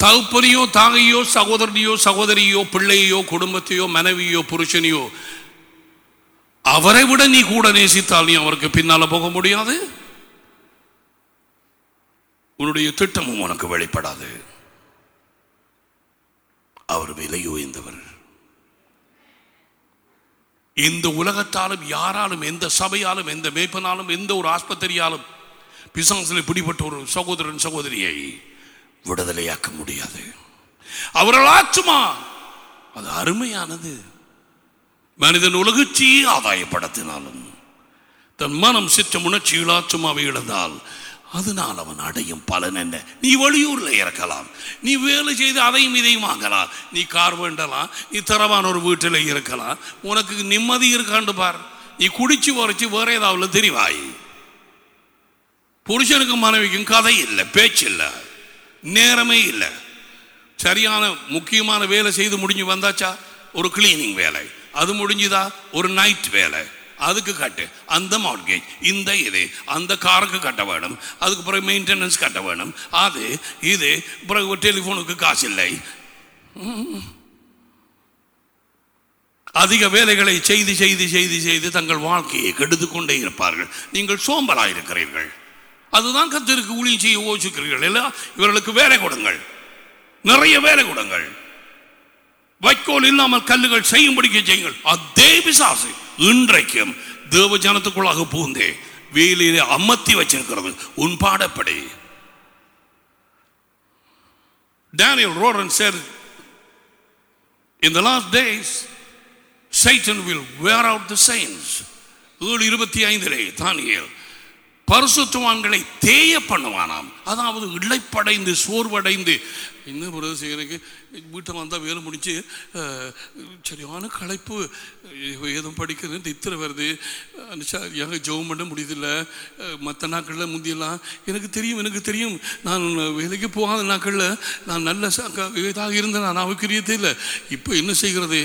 தகுப்பனையோ தாகையோ சகோதரனையோ சகோதரியோ பிள்ளையோ குடும்பத்தையோ மனைவியோ புருஷனையோ அவரை விட நீ கூட நேசித்தால் நீ அவருக்கு பின்னால போக முடியாது உன்னுடைய திட்டமும் உனக்கு வெளிப்படாது அவர் விலை உயர்ந்தவர் இந்த உலகத்தாலும் யாராலும் எந்த சபையாலும் எந்த மேய்ப்பனாலும் எந்த ஒரு ஆஸ்பத்திரியாலும் பிசாசில் பிடிப்பட்ட ஒரு சகோதரன் சகோதரியை விடுதலையாக்க முடியாது அவர்கள் ஆச்சுமா அது அருமையானது மனிதன் உலகச்சியே ஆதாயப்படுத்தினாலும் தன் மனம் சிற்ற உணர்ச்சிகள் ஆச்சுமாவை இழந்தால் அதனால் அவன் அடையும் பலன் என்ன நீ வெளியூர்ல இறக்கலாம் நீ வேலை செய்து அதையும் இதையும் வாங்கலாம் நீ கார் வேண்டலாம் நீ தரவான ஒரு வீட்டில் இருக்கலாம் உனக்கு நிம்மதி இருக்காண்டு பார் நீ குடிச்சு உரைச்சு வேற ஏதாவது தெரிவாய் புருஷனுக்கும் மனைவிக்கும் கதை இல்லை பேச்சு இல்லை நேரமே இல்லை சரியான முக்கியமான வேலை செய்து முடிஞ்சு வந்தாச்சா ஒரு கிளீனிங் வேலை அது முடிஞ்சுதா ஒரு நைட் வேலை அதுக்கு கட்டு அந்த மார்கேஜ் இந்த இது அந்த காருக்கு கட்ட வேணும் அதுக்கு பிறகு மெயின்டெனன்ஸ் கட்ட வேணும் அது இது பிறகு டெலிஃபோனுக்கு காசு இல்லை ம். அதிக வேலைகளை செய்து செய்து செய்து செய்து தங்கள் வாழ்க்கையை கெடுத்து கொண்டே இருப்பார்கள் நீங்கள் சோம்பலாயிருக்கிறீர்கள் அதுதான் கத்திற்கு ஊழியம் செய்ய யோசிக்கிறீர்கள் இல்ல இவர்களுக்கு வேலை கொடுங்கள் நிறைய வேலை கொடுங்கள் வைக்கோல் இல்லாமல் கல்லுகள் செய்யும்படிக்க செய்யுங்கள் அதே பிசாசு இன்றைக்கும் தேவ ஜனத்துக்குள்ளாக பூந்தே வேலையிலே அமர்த்தி வச்சிருக்கிறது உன் பாடப்படி Daniel wrote and said, In the last days, Satan will wear out the saints. ஏழு இருபத்தி ஐந்திலே தானியல் பரிசுத்தவான்களை தேய பண்ணுவானாம் அதாவது இழைப்படைந்து சோர்வடைந்து என்ன பிரதேச எனக்கு வீட்டை வந்தால் வேலை முடிச்சு அஹ், சரியான களைப்பு ஏதும் படிக்கிறது இத்திர வருது சரியாக ஜெபம் பண்ண முடியுதில்ல மற்ற நாட்களில் முந்தியெல்லாம் எனக்கு தெரியும் எனக்கு தெரியும் நான் வேலைக்கு போகாத நாட்களில் நான் நல்ல ச- க- இதாக இருந்தேன் நான் அவைக்குரியதே இல்லை இப்போ என்ன செய்கிறது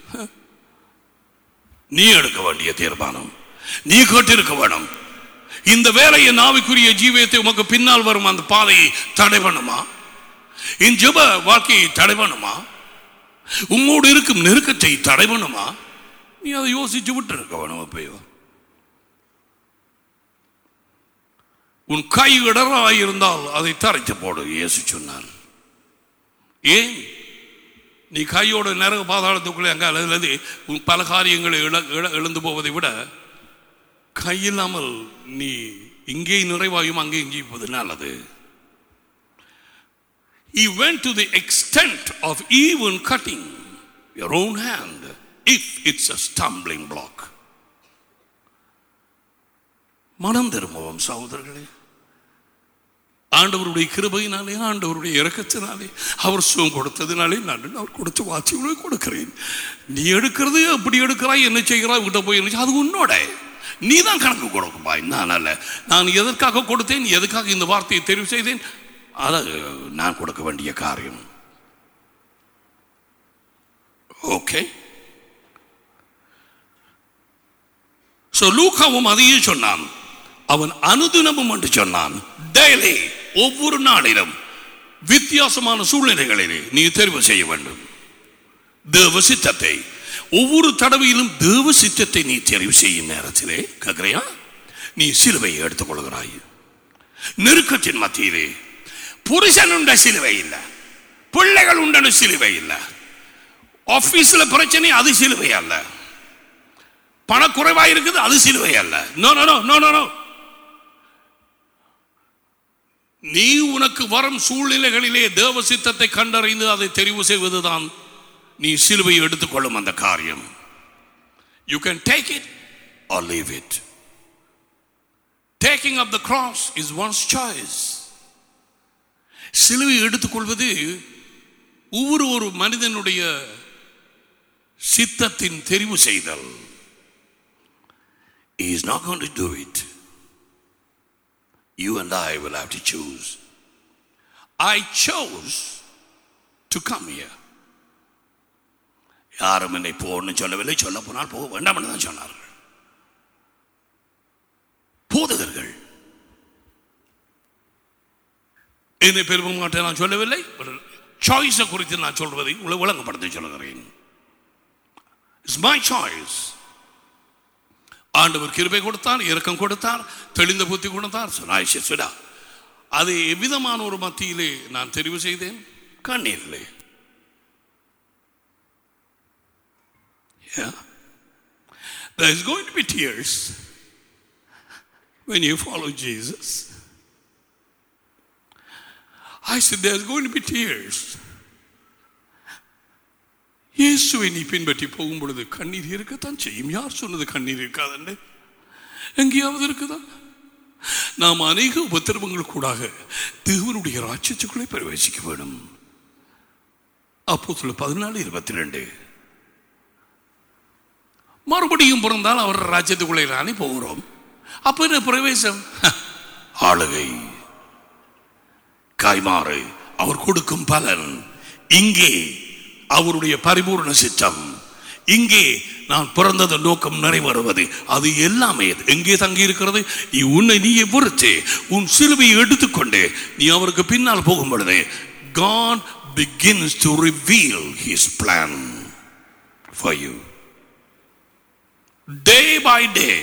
நீ எடுக்க வேண்டிய தீர்மானம் நீ கேட்டிருக்க வேணும் இந்த வேலையை நாவிக்குரிய ஜீவியத்தை உமக்கு பின்னால் வரும் அந்த பாதையை தடை பண்ணுமா என் ஜெப வாழ்க்கையை தடை பண்ணுமா உம்மோடு இருக்கும் நெருக்கத்தை தடை பண்ணுமா நீ அதை யோசிச்சு விட்டு இருக்க வேணும் அப்பயோ உன் கை இடராய் இருந்தால் அதை தரைச்சு போடு இயேசு சொன்னார் ஏன் நீ கையோட நரக பாதாளத்துக்குள்ளே அங்கே அல்லது உன் பல காரியங்களை இழ இழ- இழந்து போவதை விட கையில்லாமல் நீ இங்கே நிறைவாயும் அங்கே ஜீவிப்பது நல்லது He went to the extent of even cutting your own hand if it's a stumbling block. மனம் திரும்பவும் சகோதரர்களே ஆண்டவருடைய கிருபையினாலே ஆண்டவருடைய இரக்கத்தினாலே அவர் சுகம் கொடுத்ததினாலே நான் அவர் கொடுத்த வாட்சிகளை கொடுக்கிறேன் நீ எடுக்கிறது அப்படி எடுக்கிறாய் என்ன செய்கிறாய் விட்ட போய் என்ன செய்~ அது உன்னோட நீ தான் கணக்கு கொடுக்கும்பா நான் அல்ல நான் எதற்காக கொடுத்தேன் எதுக்காக இந்த வார்த்தையை தெரிவு செய்தேன் அது நான் கொடுக்க வேண்டிய காரியம் ஓகே ஸோ லூக்காவும் அதையே சொன்னான் அவன் அனுதினமும் என்று சொன்னான் டெய்லி ஒவ்வொரு நாளிலும் வித்தியாசமான சூழ்நிலைகளிலே நீ தெரிவு செய்ய வேண்டும் தேவ சித்தத்தை ஒவ்வொரு தடவையிலும் தேவ சித்தத்தை நீ தெரிவு செய்யும் நேரத்திலே கேட்கிறியா நீ சிலுவையை எடுத்துக்கொள்கிறாய் நெருக்கத்தின் மத்தியிலே புருஷன் உண்ட சிலுவை இல்லை பிள்ளைகள் உண்டன சிலுவை இல்லை ஆபீஸ்ல பிரச்சனை அது சிலுவை அல்ல பணக்குறைவா இருக்குது அது சிலுவை அல்ல no no no no no no நீ உனக்கு வரும் சூழ்நிலைகளிலே தேவ சித்தத்தை கண்டறிந்து அதை தெரிவு செய்வதுதான் நீ சிலுவையை எடுத்துக்கொள்ளும் அந்த காரியம் you can take it or leave it taking off the cross is one's choice சிலுவை எடுத்துக்கொள்வது ஒவ்வொரு ஒரு மனிதனுடைய சித்தத்தின் தெரிவு செய்தல் He is not going to do it. You and I will have to choose. I chose to come here. யாரும் என்னை போன்னு சொல்லவில்லை சொல்ல போனால் போக வேண்டாம் என்று தான் சொன்னார்கள் போதகர்கள் என்னை பெருமை மாட்டேன் நான் சொல்லவில்லை சாய்ஸை குறித்து நான் சொல்வதை உங்களை விளங்கப்படுத்தி சொல்கிறேன் இட்ஸ் மை சாய்ஸ் ஆண்டவர் கிருபை கொடுத்தார் இரக்கம் கொடுத்தார் தெளிந்த புத்தி கொடுத்தார் சொன்னாய் சுடா அது எவ்விதமான ஒரு மத்தியிலே நான் தெரிவு செய்தேன் கண்ணீரிலே Yeah. There is going to be tears when you follow Jesus. I said, there's going to be tears. இயேசுவை நீ பின்பற்றி போகும் பொழுது கண்ணீர் இருக்கத்தான் செய்யும் யார் சொன்னது கண்ணீர் இருக்காதண்டு எங்கேயாவது இருக்குதா நாம் அநேக உபத்திரவங்கள் கூடாக தேவனுடைய ராட்சியத்துக்குள்ளே பிரவேசிக்க வேண்டும் அப்போ சொல்ல பதினாலு இருபத்தி ரெண்டு மறுபடியும் பிறந்தால் அவர் ராஜ்யத்துக்குள்ளே தானே போகிறோம் அப்ப என்ன பிரவேசம் ஆளுகை காய்மாறு அவர் கொடுக்கும் பலன் இங்கே அவருடைய பரிபூர்ண சித்தம் இங்கே நான் பிறந்தது நோக்கம் நிறைவேறுவது அது எல்லாமே எங்கே தங்கி இருக்கிறது நீ உன்னை நீயே பொறுத்து உன் சிலுவையை எடுத்துக்கொண்டு நீ அவருக்கு பின்னால் போகும் பொழுது God begins to reveal his plan for you day by day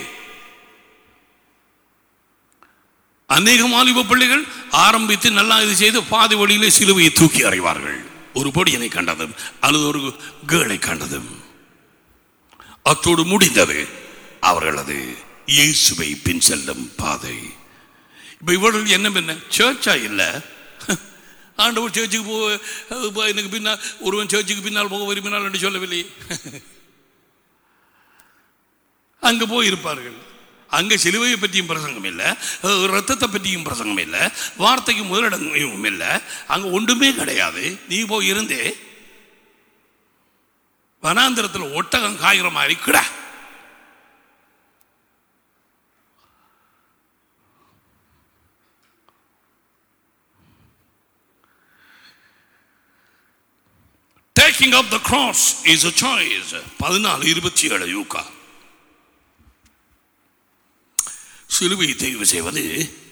அநேக வாலிப பிள்ளைகள் ஆரம்பித்து நல்லா இது செய்து பாதி வழியிலே சிலுவையை தூக்கி அறிவார்கள் ஒரு பொடியனை கண்டதும் அல்லது ஒரு கேளை கண்டதும் அத்தோடு முடிந்தது அவர்களது இயேசுவை பின் செல்லும் பாதை இப்ப இவர்கள் என்ன என்ன சேர்ச்சா இல்லை ஆண்டவர் சேர்ச்சுக்கு போக எனக்கு பின்னால் ஒருவன் சேர்ச்சுக்கு பின்னால் போக விரும்பினால் என்று சொல்லவில்லை அங்க போய் இருப்பார்கள் அங்க சிலுவையை பற்றியும் பிரசங்கம் இல்லை ரத்தத்தை பற்றியும் பிரசங்கம் இல்லை வார்த்தைக்கு முதலிடமும் இல்லை அங்க ஒன்றுமே கிடையாது நீ போய் இருந்தே வனாந்திரத்தில் ஒட்டகம் காய்கிற மாதிரி கிட Taking up the cross is a choice. பதினாலு இருபத்தி ஏழு யூகா சிலுவையை தெரிவு செய்வது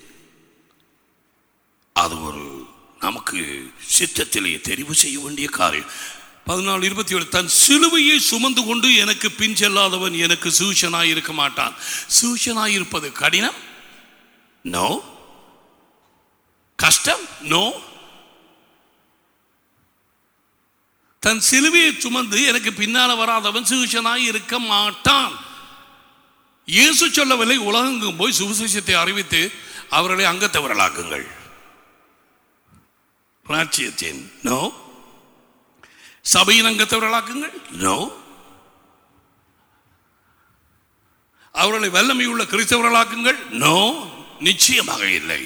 அது ஒரு நமக்கு சித்தத்திலே தெரிவு செய்ய வேண்டிய காரியம் பதினாலு இருபத்தி ஏழு தன் சிலுவையை சுமந்து கொண்டு எனக்கு பின் செல்லாதவன் எனக்கு சூஷனாய் இருக்க மாட்டான் சூஷனாய் இருப்பது கடினம் நோ கஷ்டம் நோ தன் சிலுவையை சுமந்து எனக்கு பின்னால வராதவன் சூஷனாய் இருக்க மாட்டான் இயேசு சொல்லவில்லை உலகெங்கும் போய் சுவிசேஷத்தை அறிவித்து அவர்களை அங்கத்தவர்களாக்குங்கள் ராட்சியத்தின் நோ சபையின் அங்கத்தவர்களாக்குங்கள் நோ அவர்களை வல்லமையுள்ள கிறிஸ்தவர்களாக்குங்கள் நோ நிச்சயமாக இல்லை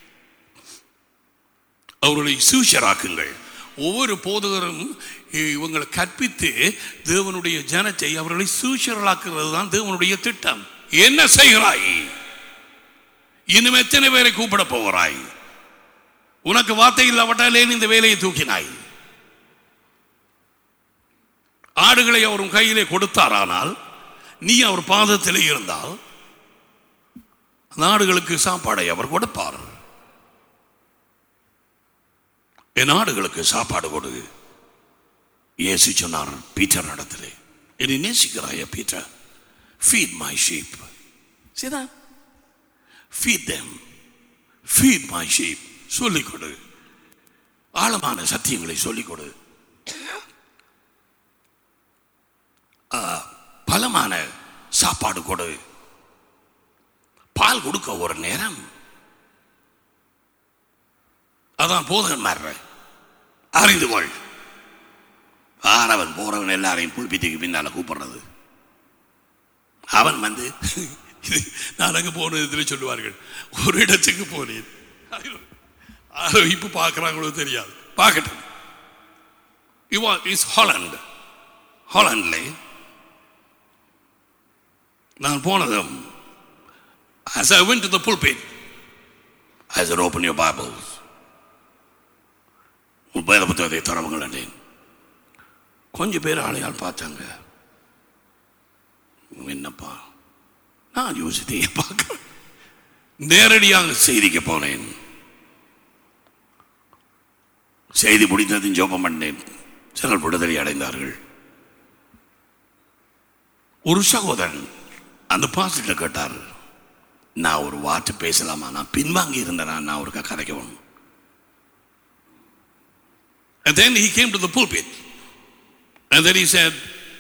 அவர்களை சூஷராக்குங்கள் ஒவ்வொரு போதகரும் இவங்களை கற்பித்து தேவனுடைய ஜனத்தை அவர்களை சூஷர்களாக்குறது தான் தேவனுடைய திட்டம் என்ன செய்கிறாய் இன்னும் எத்தனை பேரை கூப்பிட போகிறாய் உனக்கு வார்த்தை இல்லாவிட்டாலே இந்த வேலையை தூக்கினாய் ஆடுகளை அவர் கையிலே கொடுத்தாரானால் நீ அவர் பாதத்திலே இருந்தால் அந்த ஆடுகளுக்கு சாப்பாடை அவர் கொடுப்பார் என் ஆடுகளுக்கு சாப்பாடு கொடு இயேசு சொன்னார் பீட்டர் நடத்திலே என்னை நேசிக்கிறாய பீட்டர் ஃபீட் மை ஷீப் சரிதா feed them feed my sheep சொல்லிக் கொடு ஆழமான சத்தியங்களை சொல்லிக் கொடு பலமான சாப்பாடு கொடு பால் கொடுக்க ஒரு நேரம் அதான் போதகன் மாறுற அறிந்து கொள் ஆறவன் போறவன் எல்லாரையும் புல்பித்துக்கு பின்னால கூப்பிடுறது அவன் வந்து நான் அங்கே போன இதில் சொல்லுவார்கள் ஒரு இடத்துக்கு போனேன் இப்போ பார்க்குறாங்களோ தெரியாது பார்க்கட்டும் இவா இஸ் ஹாலண்ட் ஹாலண்ட்ல நான் போனதும் as I went to the pulpit I said open your Bibles உன் வேத புத்தகத்தை தரவுங்கள் என்றேன் கொஞ்சம் பேர் ஆளையால் பார்த்தாங்க என்னப்பா நான் யோசித்தையே பார்க்க நேரடியாக செய்திக்கு போனேன் செய்தி முடிந்ததும் ஜோபம் பண்ணேன் சிலர் விடுதலை அடைந்தார்கள் ஒரு சகோதரன் அந்த பாசிட்ட கேட்டார் நான் ஒரு வார்த்தை பேசலாமா நான் பின்வாங்கி இருந்தேனா நான் அவருக்கு கதைக்கவும் And then he came to the pulpit. And then he said,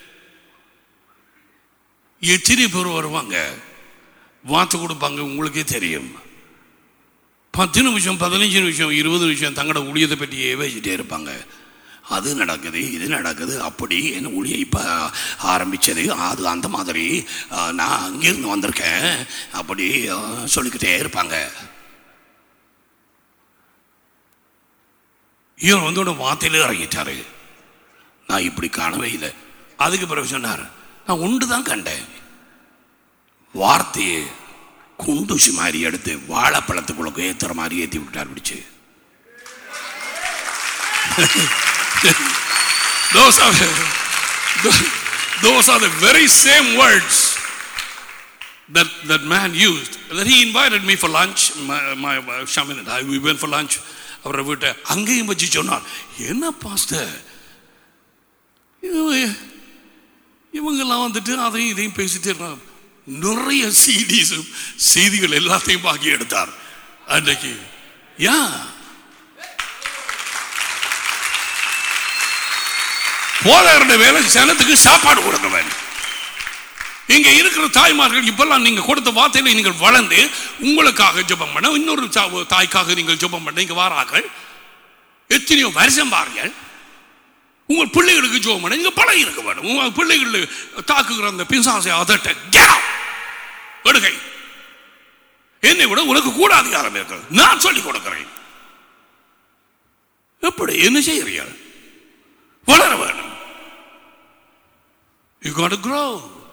எத்தனை பேர் வருவாங்க வார்த்தை கொடுப்பாங்க உங்களுக்கே தெரியும் பத்து நிமிஷம் பதினஞ்சு நிமிஷம் இருபது நிமிஷம் தங்களோட ஊழியத்தை பற்றியே பேசிட்டே இருப்பாங்க அது நடக்குது இது நடக்குது அப்படி என் ஊழியம் இப்போ ஆரம்பிச்சது அது அந்த மாதிரி அஹ், நான் அங்கிருந்து வந்திருக்கேன் அப்படி அஹ், சொல்லிக்கிட்டே இருப்பாங்க இவர் வந்து ஒரு வார்த்தையில இறங்கிட்டாரு நான் இப்படி காணவே இல்லை அதுக்கு பிறகு சொன்னார் நான் ஒன்று தான் கண்டேன் வார்த்தையை குண்டூசி மாதிரி எடுத்து வாழைப்பழத்துக்குள்ள ஏத்துற மாதிரி ஏற்றி விட்டார் பிடிச்சு those are those are the very same words that that man used that he invited me for lunch my, my uh, Shamin and I we went for lunch அவரை விட்ட அங்கேயும் வச்சு சொன்னார் என்ன பாஸ்டர் இவங்கெல்லாம் வந்துட்டு அதையும் இதையும் பேசிட்டே இருக்காங்க நிறைய சீடிஸும் செய்திகள் எல்லாத்தையும் பாக்கி எடுத்தார் அன்னைக்கு யா போதாருடைய வேலை ஜனத்துக்கு சாப்பாடு கொடுக்கவன் இங்க இருக்கிற தாய்மார்கள் இப்பெல்லாம் நீங்க கொடுத்த வார்த்தையில நீங்கள் வளர்ந்து உங்களுக்காக ஜெபம் பண்ண இன்னொரு சா- தாய்க்காக நீங்கள் ஜெபம் பண்ண இங்க வாரார்கள் எத்தனையோ வருஷம் பாருங்கள் உங்கள் பிள்ளைகளுக்கு ஜெபம் பண்ண இங்க பழகி இருக்க வேணும் உங்க பிள்ளைகள் தாக்குகிற அந்த பிசாசை அதட்ட get out. எடுகை என்னை விட உனக்கு கூட அதிகாரம் இருக்கிறது நான் சொல்லிக் கொடுக்கிறேன் எப்படி என்ன செய்கிறீர்கள் வளர வேணும் யூ got to grow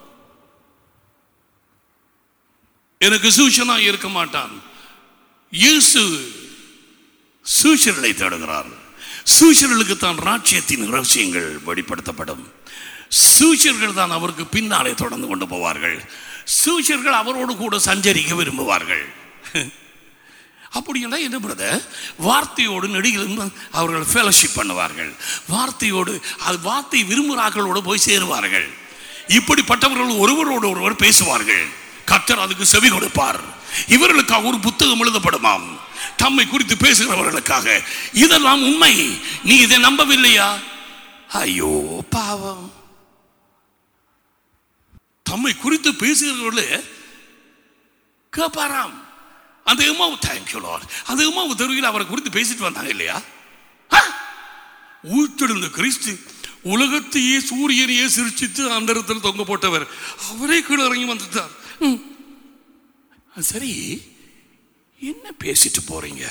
எனக்கு சூஷனா இருக்க மாட்டான் இயேசு சூஷர்களை தேடுகிறார் சூஷர்களுக்கு தான் ராஜ்யத்தின் ரகசியங்கள் வெளிப்படுத்தப்படும் சூஷர்கள் தான் அவருக்கு பின்னாலே தொடர்ந்து கொண்டு போவார்கள் சூஷர்கள் அவரோடு கூட சஞ்சரிக்க விரும்புவார்கள் அப்படின்னா என்ன பிரதர் வார்த்தையோடு நெடுகிலும் அவர்கள் ஃபெலோஷிப் பண்ணுவார்கள் வார்த்தையோடு அது வார்த்தை விரும்புகிறார்களோடு போய் சேருவார்கள் இப்படிப்பட்டவர்கள் ஒருவரோடு ஒருவர் பேசுவார்கள் கர்த்தர் அதுக்கு செவி கொடுப்பார் இவர்களுக்காக ஒரு புத்தகம் எழுதப்படுமாம் தம்மை குறித்து பேசுகிறவர்களுக்காக இதெல்லாம் உண்மை நீ இதை நம்பவில்லையா ஐயோ பாவம் தம்மை குறித்து பேசுகிறவர்களே கேட்பாராம் அந்த எம்மாவு தேங்க்யூ லார்ட் அந்த எம்மாவு தெருவில் அவரை குறித்து பேசிட்டு வந்தாங்க இல்லையா உயிர்த்தெழுந்த கிறிஸ்து உலகத்தையே சூரியனையே சிரிச்சித்து அந்த இடத்துல தொங்க போட்டவர் அவரே கீழே இறங்கி வந்துட்டார் ம். சரி என்ன பேசிட்டு போறீங்க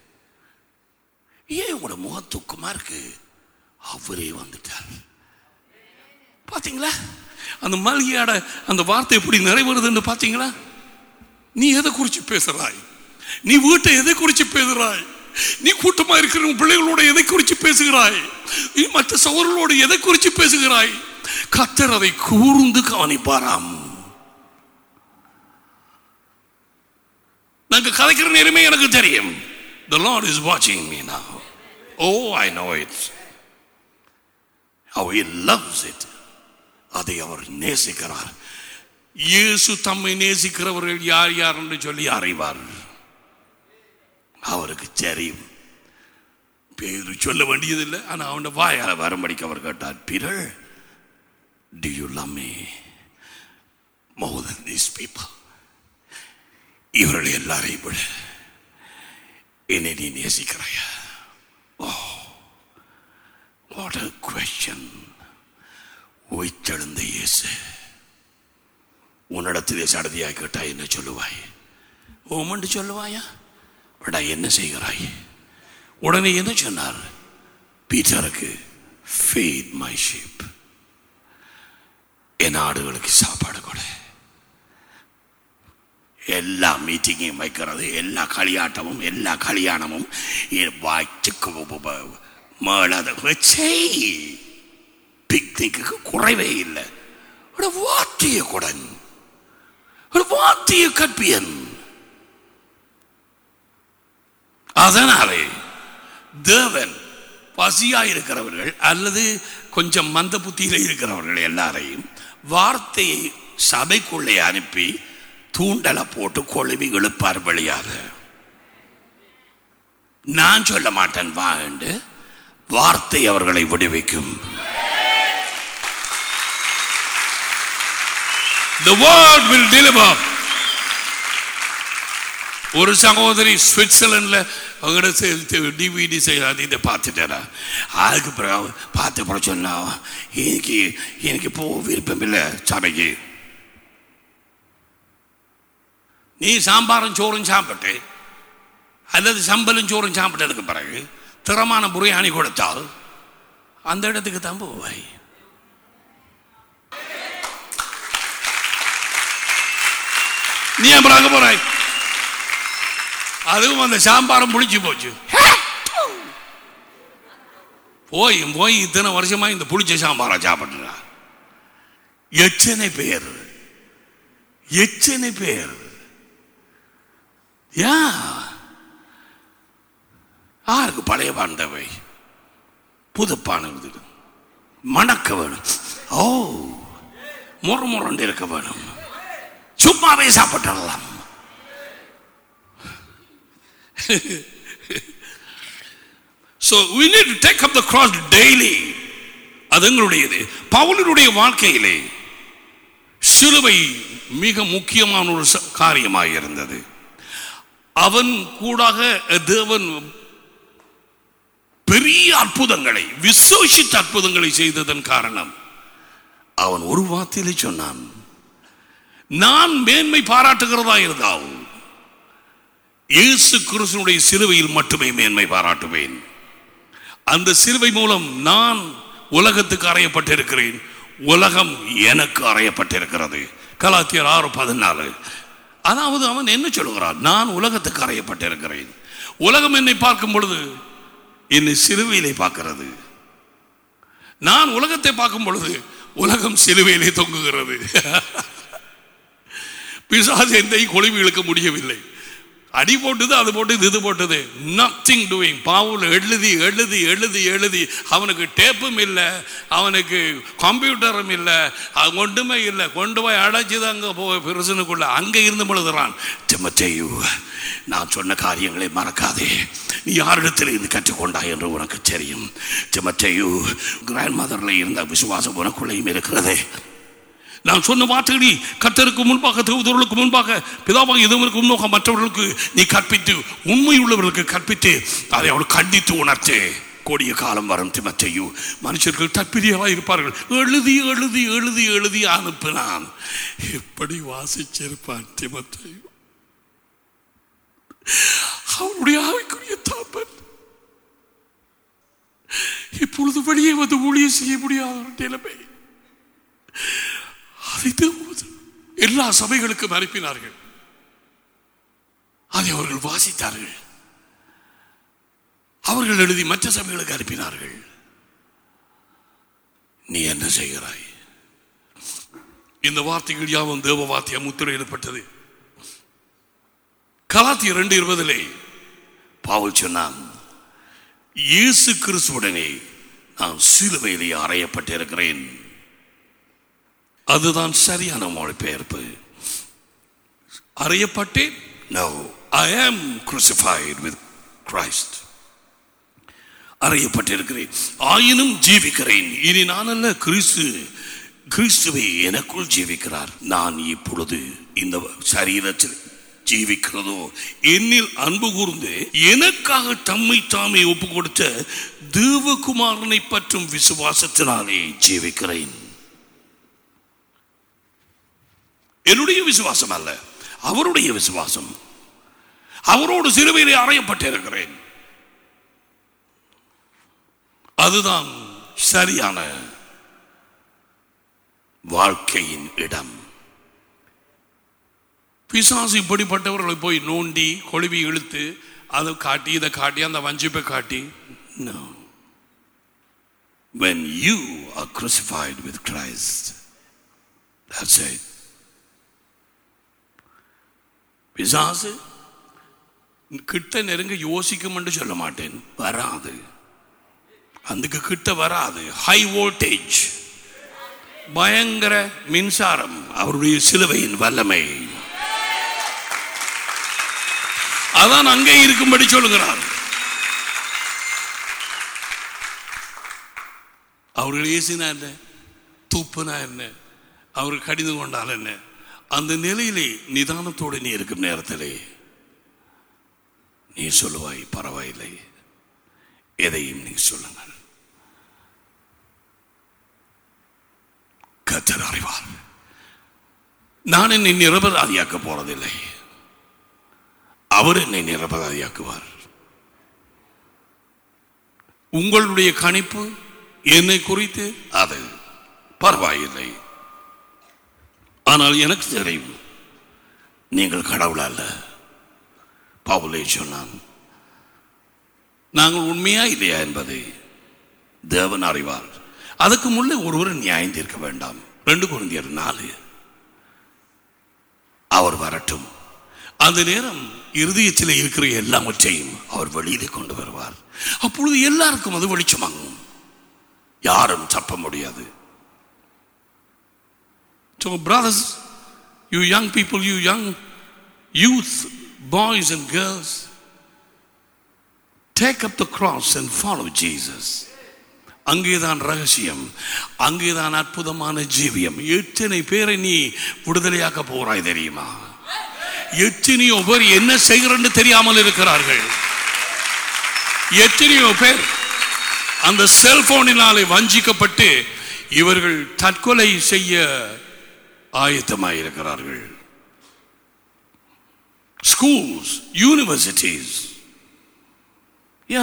ஏன் உங்களோட முகம் துக்கமா இருக்கு அவரே வந்துட்டார் பாத்தீங்களா அந்த மல்கியாட அந்த வார்த்தை எப்படி நிறைவேறுதுன்னு பாத்தீங்களா நீ எதை குறிச்சு பேசுறாய் நீ வீட்டை எதை குறிச்சு பேசுறாய் நீ கூட்டமா இருக்கிற உன் பிள்ளைகளோட எதை குறிச்சு பேசுகிறாய் நீ மற்ற சவர்களோடு எதை குறிச்சு பேசுகிறாய் கத்தர் அதை கூர்ந்து கவனிப்பாராம் நாங்க கதைக்கிற நேரமே எனக்கு தெரியும் The Lord is watching me now. Oh, I know it. How he loves it. அதை அவர் நேசிக்கிறார் இயேசு தம்மை நேசிக்கிறவர்கள் யார் யார் என்று சொல்லி அறிவார் அவருக்கு தெரியும் பேரு சொல்ல வேண்டியதில்லை ஆனா அவன வாயால வரும்படிக்கு அவர் கேட்டார் பிறர் do you love me more than these people இவர்கள் எல்லாரையும் விட என்னை நீ நேசிக்கிறாயா ஓ வாட் a question உயிர்த்தெழுந்த இயேசு உன்னிடத்திலே சடதியாய் கேட்டா என்ன சொல்லுவாய் ஓமண்டு சொல்லுவாயா படா என்ன செய்கிறாய் உடனே என்ன சொன்னார் பீட்டருக்கு ஃபீட் மை ஷிப் என் ஆடுகளுக்கு சாப்பாடு கொடு எல்லா மீட்டிங்கையும் வைக்கிறது எல்லா களியாட்டமும் எல்லா கல்யாணமும் வாய்ச்சுக்கு மேலாத வச்சே பிக்னிக்கு குறைவே இல்லை ஒரு வாத்திய குடன் ஒரு வாத்திய கற்பியன் அதனாலே தேவன் பசியா இருக்கிறவர்கள் அல்லது கொஞ்சம் மந்த புத்தியில இருக்கிறவர்கள் எல்லாரையும் வார்த்தையை சபைக்குள்ளே அனுப்பி தூண்டலை போட்டு கொழுவி இழுப்பார் வழியாக நான் சொல்ல மாட்டேன் வா என்று வார்த்தை அவர்களை விடுவிக்கும் The word will deliver. ஒரு சகோதரி சுவிட்சர்லாண்டில் அவங்களோட டிவிடி செய்யாது இதை பார்த்துட்டேன் அதுக்கு பிறகு பார்த்த பிறகு சொன்னா எனக்கு எனக்கு போக விருப்பம் இல்லை சபைக்கு நீ சாம்பாரும் சோறும் சாப்பிட்டு அல்லது சம்பலும் சோறும் சாப்பிட்டதுக்கு பிறகு திறமான புரியாணி கொடுத்தால் அந்த இடத்துக்கு தான் போவாய் நீ அப்புறம் அங்க போறாய் அதுவும் அந்த சாம்பாரம் புளிச்சு போச்சு போய் போய் இத்தனை வருஷமா இந்த புளிச்ச சாம்பாரை சாப்பிட்டுறா எத்தனை பேர் எத்தனை பேர் யா யாருக்கு பழைய பாண்டவை புதுப்பான இது மணக்க வேணும் ஓ முறை முரண்டு இருக்க வேணும் சும்மாவே சாப்பிட்டுடலாம் So we need to take up the cross daily. அது எங்களுடையது பவுலனுடைய வாழ்க்கையிலே சிலுவை மிக முக்கியமான ஒரு ச- காரியமாக இருந்தது அவன் கூடாக தேவன் பெரிய அற்புதங்களை விசேஷித்த அற்புதங்களை செய்ததன் காரணம் அவன் ஒரு வார்த்தையிலே சொன்னான் நான் மேன்மை பாராட்டுகிறதா இருந்தால் இயேசு கிறிஸ்துனுடைய சிலுவையில் மட்டுமே மேன்மை பாராட்டுவேன் அந்த சிலுவை மூலம் நான் உலகத்துக்கு அறையப்பட்டிருக்கிறேன் உலகம் எனக்கு அறையப்பட்டிருக்கிறது கலாத்தியர் ஆறு பதினாலு அதாவது அவன் என்ன சொல்லுகிறான் நான் உலகத்துக்கு அறையப்பட்டிருக்கிறேன் உலகம் என்னை பார்க்கும் பொழுது என்னை சிலுவையிலே பார்க்கிறது நான் உலகத்தை பார்க்கும் பொழுது உலகம் சிலுவையிலே தொங்குகிறது பிசாசு எந்த கொழுவி இழுக்க முடியவில்லை அடி போட்டது அது போட்டது இது போட்டது நத்திங் டூயிங் பாவுல எழுதி எழுதி எழுதி எழுதி அவனுக்கு டேப்பும் இல்லை அவனுக்கு கம்ப்யூட்டரும் இல்லை அது ஒன்றுமே இல்லை கொண்டு போய் அடைச்சி தான் அங்கே போய் பிரசனுக்குள்ள அங்கே இருந்து பொழுதுறான் திமத்தேயு நான் சொன்ன காரியங்களை மறக்காதே நீ யாரிடத்தில் இருந்து கற்றுக்கொண்டாய் என்று உனக்கு தெரியும் திமத்தேயு கிராண்ட் மதரில் இருந்த விசுவாசம் உனக்குள்ளேயும் இருக்கிறதே நான் சொன்ன வார்த்தைகளை கத்தருக்கு முன்பாக தூதர்களுக்கு முன்பாக பிதாவாக இதுவருக்கு முன்பாக மற்றவர்களுக்கு நீ கற்பித்து உண்மை உள்ளவர்களுக்கு கற்பித்து அதை அவள் கண்டித்து உணர்த்து கொடிய காலம் வரும் திமத்தையு மனுஷர்கள் தற்பிரியராக இருப்பார்கள் எழுதி எழுதி எழுதி எழுதி அனுப்பினான் எப்படி வாசிச்சிருப்பான் திமத்தையு அவனுடைய ஆவிக்குரிய தாப்பன் இப்பொழுது வெளியே வந்து ஊழியம் செய்ய முடியாத ஒரு நிலைமை அதை தேவதூதர் எல்லா சபைகளுக்கும் அனுப்பினார்கள் அதை அவர்கள் வாசித்தார்கள் அவர்கள் எழுதி மற்ற சபைகளுக்கு அனுப்பினார்கள் நீ என்ன செய்கிறாய் இந்த வார்த்தைகள் யாவும் தேவ வார்த்தையா முத்திரையிடப்பட்டது கலாத்திய ரெண்டு இருபதிலே பாவல் சொன்னான் இயேசு கிறிஸ்துவுடனே நான் சிலுவையிலே அறையப்பட்டிருக்கிறேன் அதுதான் சரியான மொழிபெயர்ப்பு அறையப்பட்டேன் நோ ஐ ஆம் crucified with கிரைஸ்ட் அறையப்பட்டிருக்கிறேன் ஆயினும் ஜீவிக்கிறேன் இனி நான் அல்ல கிறிஸ்து கிறிஸ்துவை எனக்குள் ஜீவிக்கிறார் நான் இப்பொழுது இந்த சரீரத்தில் ஜீவிக்கிறதோ என்னில் அன்பு கூர்ந்து எனக்காக தம்மை தாமே ஒப்பு கொடுத்த தேவகுமாரனை பற்றும் விசுவாசத்தினாலே ஜீவிக்கிறேன் என்னுடைய விசுவாசம் அல்ல அவருடைய விசுவாசம் அவரோடு சிலுவையிலே அறையப்பட்டிருக்கிறேன் அதுதான் சரியான வாழ்க்கையின் இடம் பிசாசு இப்படிப்பட்டவர்களை போய் நோண்டி கொழுவி இழுத்து அதை காட்டி இதை காட்டி அந்த வஞ்சிப்பை காட்டி no when you are crucified with Christ that's it பிசாசு கிட்ட நெருங்க யோசிக்கும் என்று சொல்ல மாட்டேன் வராது அதுக்கு கிட்ட வராது ஹை வோல்டேஜ் பயங்கர மின்சாரம் அவருடைய சிலுவையின் வல்லமை அதான் அங்கே இருக்கும்படி சொல்லுகிறார் அவர்கள் ஏசினா என்ன துப்புனா என்ன அவர் கடிந்து கொண்டால் என்ன அந்த நிலையிலே நிதானத்தோடு நீ இருக்கும் நேரத்திலே நீ சொல்லுவாய் பரவாயில்லை எதையும் நீ சொல்லுங்கள் கத்தர் அறிவார் நான் என்னை நிரபராதியாக்க போறதில்லை அவர் என்னை நிரபராதியாக்குவார் உங்களுடைய கணிப்பு என்னை குறித்து அது பரவாயில்லை ஆனால் எனக்கு தெரியும் நீங்கள் கடவுள் அல்ல பவுலே சொன்னான் நாங்கள் உண்மையா இல்லையா என்பதை தேவன் அறிவார் அதுக்கு முன்னே ஒருவர் நியாயம் தீர்க்க வேண்டாம் ரெண்டு குழந்தையர் நாலு அவர் வரட்டும் அந்த நேரம் இருதயத்தில் இருக்கிற எல்லாவற்றையும் அவர் வெளியிலே கொண்டு வருவார் அப்பொழுது எல்லாருக்கும் அது வெளிச்சமாகும் யாரும் தப்ப முடியாது So, brothers, you young people, you young youth, boys and girls, take up the cross and follow Jesus. அங்கேதான் ரகசியம் அங்கேதான் அற்புதமான ஜீவியம் எத்தனை பேரை நீ விடுதலையாக்க போறாய் தெரியுமா எத்தனையோ பேர் என்ன செய்கிறன்னு தெரியாமல் இருக்கிறார்கள் எத்தனையோ பேர் அந்த செல்போனினாலே வஞ்சிக்கப்பட்டு இவர்கள் தற்கொலை செய்ய ஆயத்தமாயிருக்கிறார்கள் ஸ்கூல்ஸ் யூனிவர்சிட்டிஸ் யா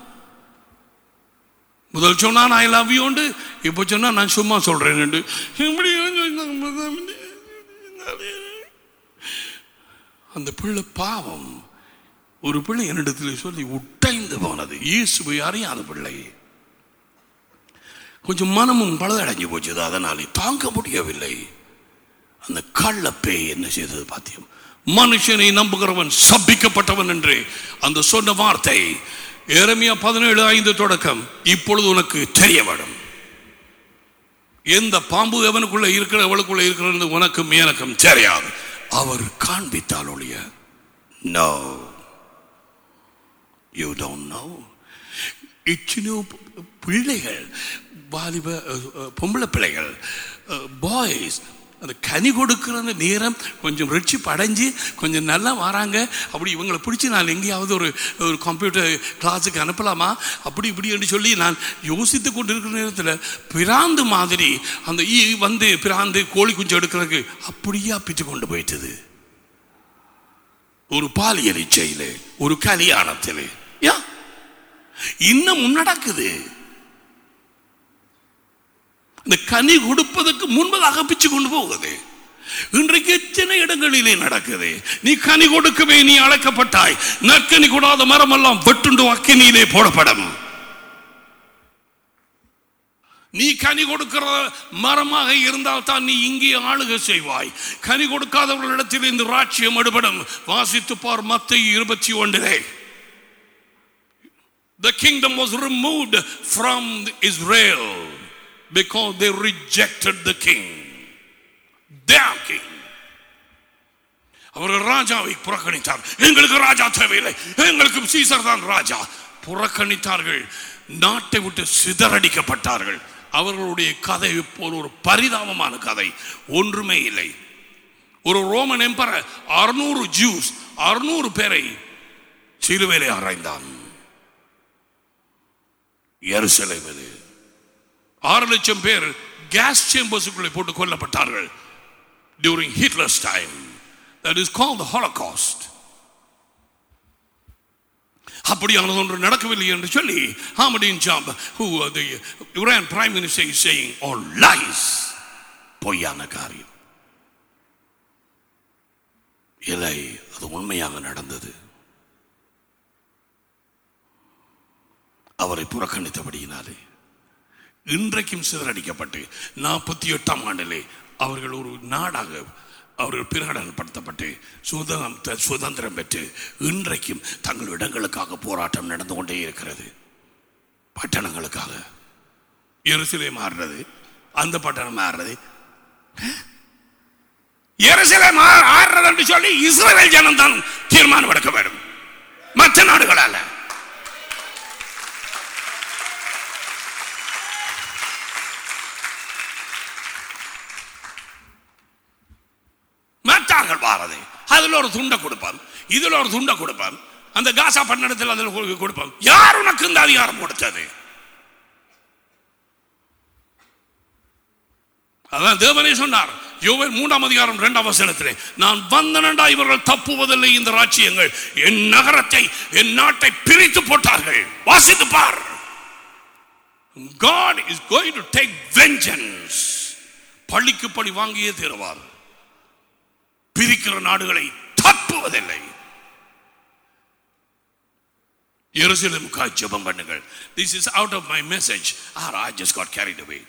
முதல் சொன்னான் ஐ லவ் யூ இப்போ சொன்னா நான் சும்மா சொல்றேன் அந்த பிள்ளை பாவம் ஒரு பிள்ளை என்னிடத்தில் சொல்லி உட்டைந்து போனது இயேசுவை அறியாத பிள்ளை கொஞ்சம் மனமும் பலதடைஞ்சு போச்சுது அதனாலே தாங்க முடியவில்லை அந்த கள்ள பேய் என்ன செய்தது பாத்தியம் மனுஷனை நம்புகிறவன் சபிக்கப்பட்டவன் என்று அந்த சொன்ன வார்த்தை ஏரமியா பதினேழு ஐந்து தொடக்கம் இப்பொழுது உனக்கு தெரிய வரும் எந்த பாம்பு எவனுக்குள்ள இருக்கிற எவளுக்குள்ள இருக்கிறது உனக்கும் எனக்கும் தெரியாது அவர் காண்பித்தால் ஒழிய நோ யூ டோன்ட் நோ இச்சினோ பிள்ளைகள் வாலிப அஹ், அஹ், பொம்பளை பிள்ளைகள் பாய்ஸ் அந்த கனி கொடுக்கிற அந்த நேரம் கொஞ்சம் ரிச்சி படைஞ்சு கொஞ்சம் நல்லா வராங்க அப்படி இவங்களை பிடிச்சி நான் எங்கேயாவது ஒரு ஒரு கம்ப்யூட்டர் கிளாஸுக்கு அனுப்பலாமா அப்படி இப்படி என்று சொல்லி நான் யோசித்து கொண்டு இருக்கிற நேரத்தில் பிராந்து மாதிரி அந்த ஈ வந்து பிராந்து கோழி குஞ்சு எடுக்கிறதுக்கு அப்படியே பிச்சு கொண்டு போயிட்டது ஒரு பாலியல் இச்சையிலே ஒரு கல்யாணத்திலே யா இன்னமும் நடக்குது இந்த கனி கொடுப்பதற்கு முன்பதாக பிச்சு கொண்டு போகுது இன்றைக்கு எத்தனை இடங்களிலே நடக்குது நீ கனி கொடுக்கவே நீ அழைக்கப்பட்டாய் நற்கனி கூடாத மரம் எல்லாம் வெட்டுண்டு அக்கினியிலே போடப்படும் நீ கனி கொடுக்கிற மரமாக இருந்தால் தான் நீ இங்கே ஆளுகை செய்வாய் கனி கொடுக்காதவர்களிடத்தில் இந்த ராட்சியம் எடுபடும் வாசித்து பார் மத்திய இருபத்தி ஒன்றிலே The kingdom was removed from Israel because they rejected the king. Their king. அவர்கள் ராஜாவை புறக்கணித்தார் எங்களுக்கு ராஜா தேவையில்லை எங்களுக்கு சீசர் தான் ராஜா புறக்கணித்தார்கள் நாட்டை விட்டு சிதறடிக்கப்பட்டார்கள் அவர்களுடைய கதை இப்போ ஒரு பரிதாபமான கதை ஒன்றுமே இல்லை ஒரு ரோமன் எம்பர அறுநூறு ஜூஸ் அறுநூறு பேரை சிலுவையிலே அறைந்தான் எருசலேமிலே ஆறு லட்சம் பேர் கேஸ் சேம்பர்ஸுக்குள்ளே போட்டு கொல்லப்பட்டார்கள் during Hitler's time that is call the holocaust அப்படியானது ஒன்று நடக்கவில்லை என்று சொல்லி Ahmadinejad who the Iran prime minister is saying all lies பொய்யான காரியம் இல்லை அது உண்மையாக நடந்தது அவரை புறக்கணித்தபடியினாலே இன்றைக்கும் சிதறடிக்கப்பட்டு நாற்பத்தி எட்டாம் ஆண்டிலே அவர்கள் ஒரு நாடாக அவர்கள் பிரகடனப்படுத்தப்பட்டு சுதந்திரம் சுதந்திரம் பெற்று இன்றைக்கும் தங்கள் இடங்களுக்காக போராட்டம் நடந்து கொண்டே இருக்கிறது பட்டணங்களுக்காக எருசலே மாறுறது அந்த பட்டணம் மாறுறது எருசலே ஆறுறது என்று சொல்லி இஸ்ரவேல் ஜனம் தான் தீர்மானம் எடுக்க வேண்டும் மற்ற நாடுகளால மற்றார்கள் வாரது அதுல ஒரு துண்டை கொடுப்பான் இதுல ஒரு துண்டை கொடுப்பான் அந்த காசா பட்டணத்தில் அதில் கொடு- கொடுப்பான் யார் உனக்கு இந்த அதிகாரம் கொடுத்தது அதான் தேவனே சொன்னார் யோவேல் மூன்றாம் அதிகாரம் இரண்டாம் வசனத்திலே நான் வந்தனண்டா இவர்கள் தப்புவதில்லை இந்த ராஜ்யங்கள் என் நகரத்தை என் நாட்டை பிரித்து போட்டார்கள் வாசித்து பார் God is going to take vengeance பள்ளிக்கு பழி வாங்கியே தீருவார் பிரிக்கிற நாடுகளை தப்புவதில்லை எருசலேமுக்காய் ஜெபம் பண்ணுங்கள் this is out of my message or I just got carried away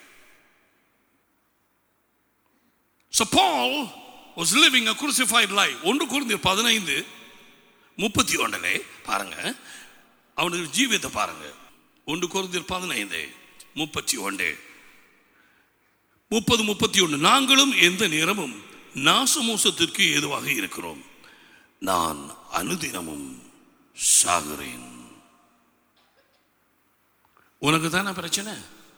So Paul was living a crucified life. ஒன்று குருந்தியர் பதினைந்து முப்பத்தி ஒன்றிலே பாருங்க அவனுக்கு ஜீவியத்தை பாருங்க ஒன்று குருந்தியர் பதினைந்து முப்பத்தி ஒன்று முப்பது முப்பத்தி ஒன்று நாங்களும் எந்த நேரமும் நாசமோசத்திற்கு ஏதுவாக இருக்கிறோம் நான் அனுதினமும் சாகுறேன் உனக்கு தானே பிரச்சனை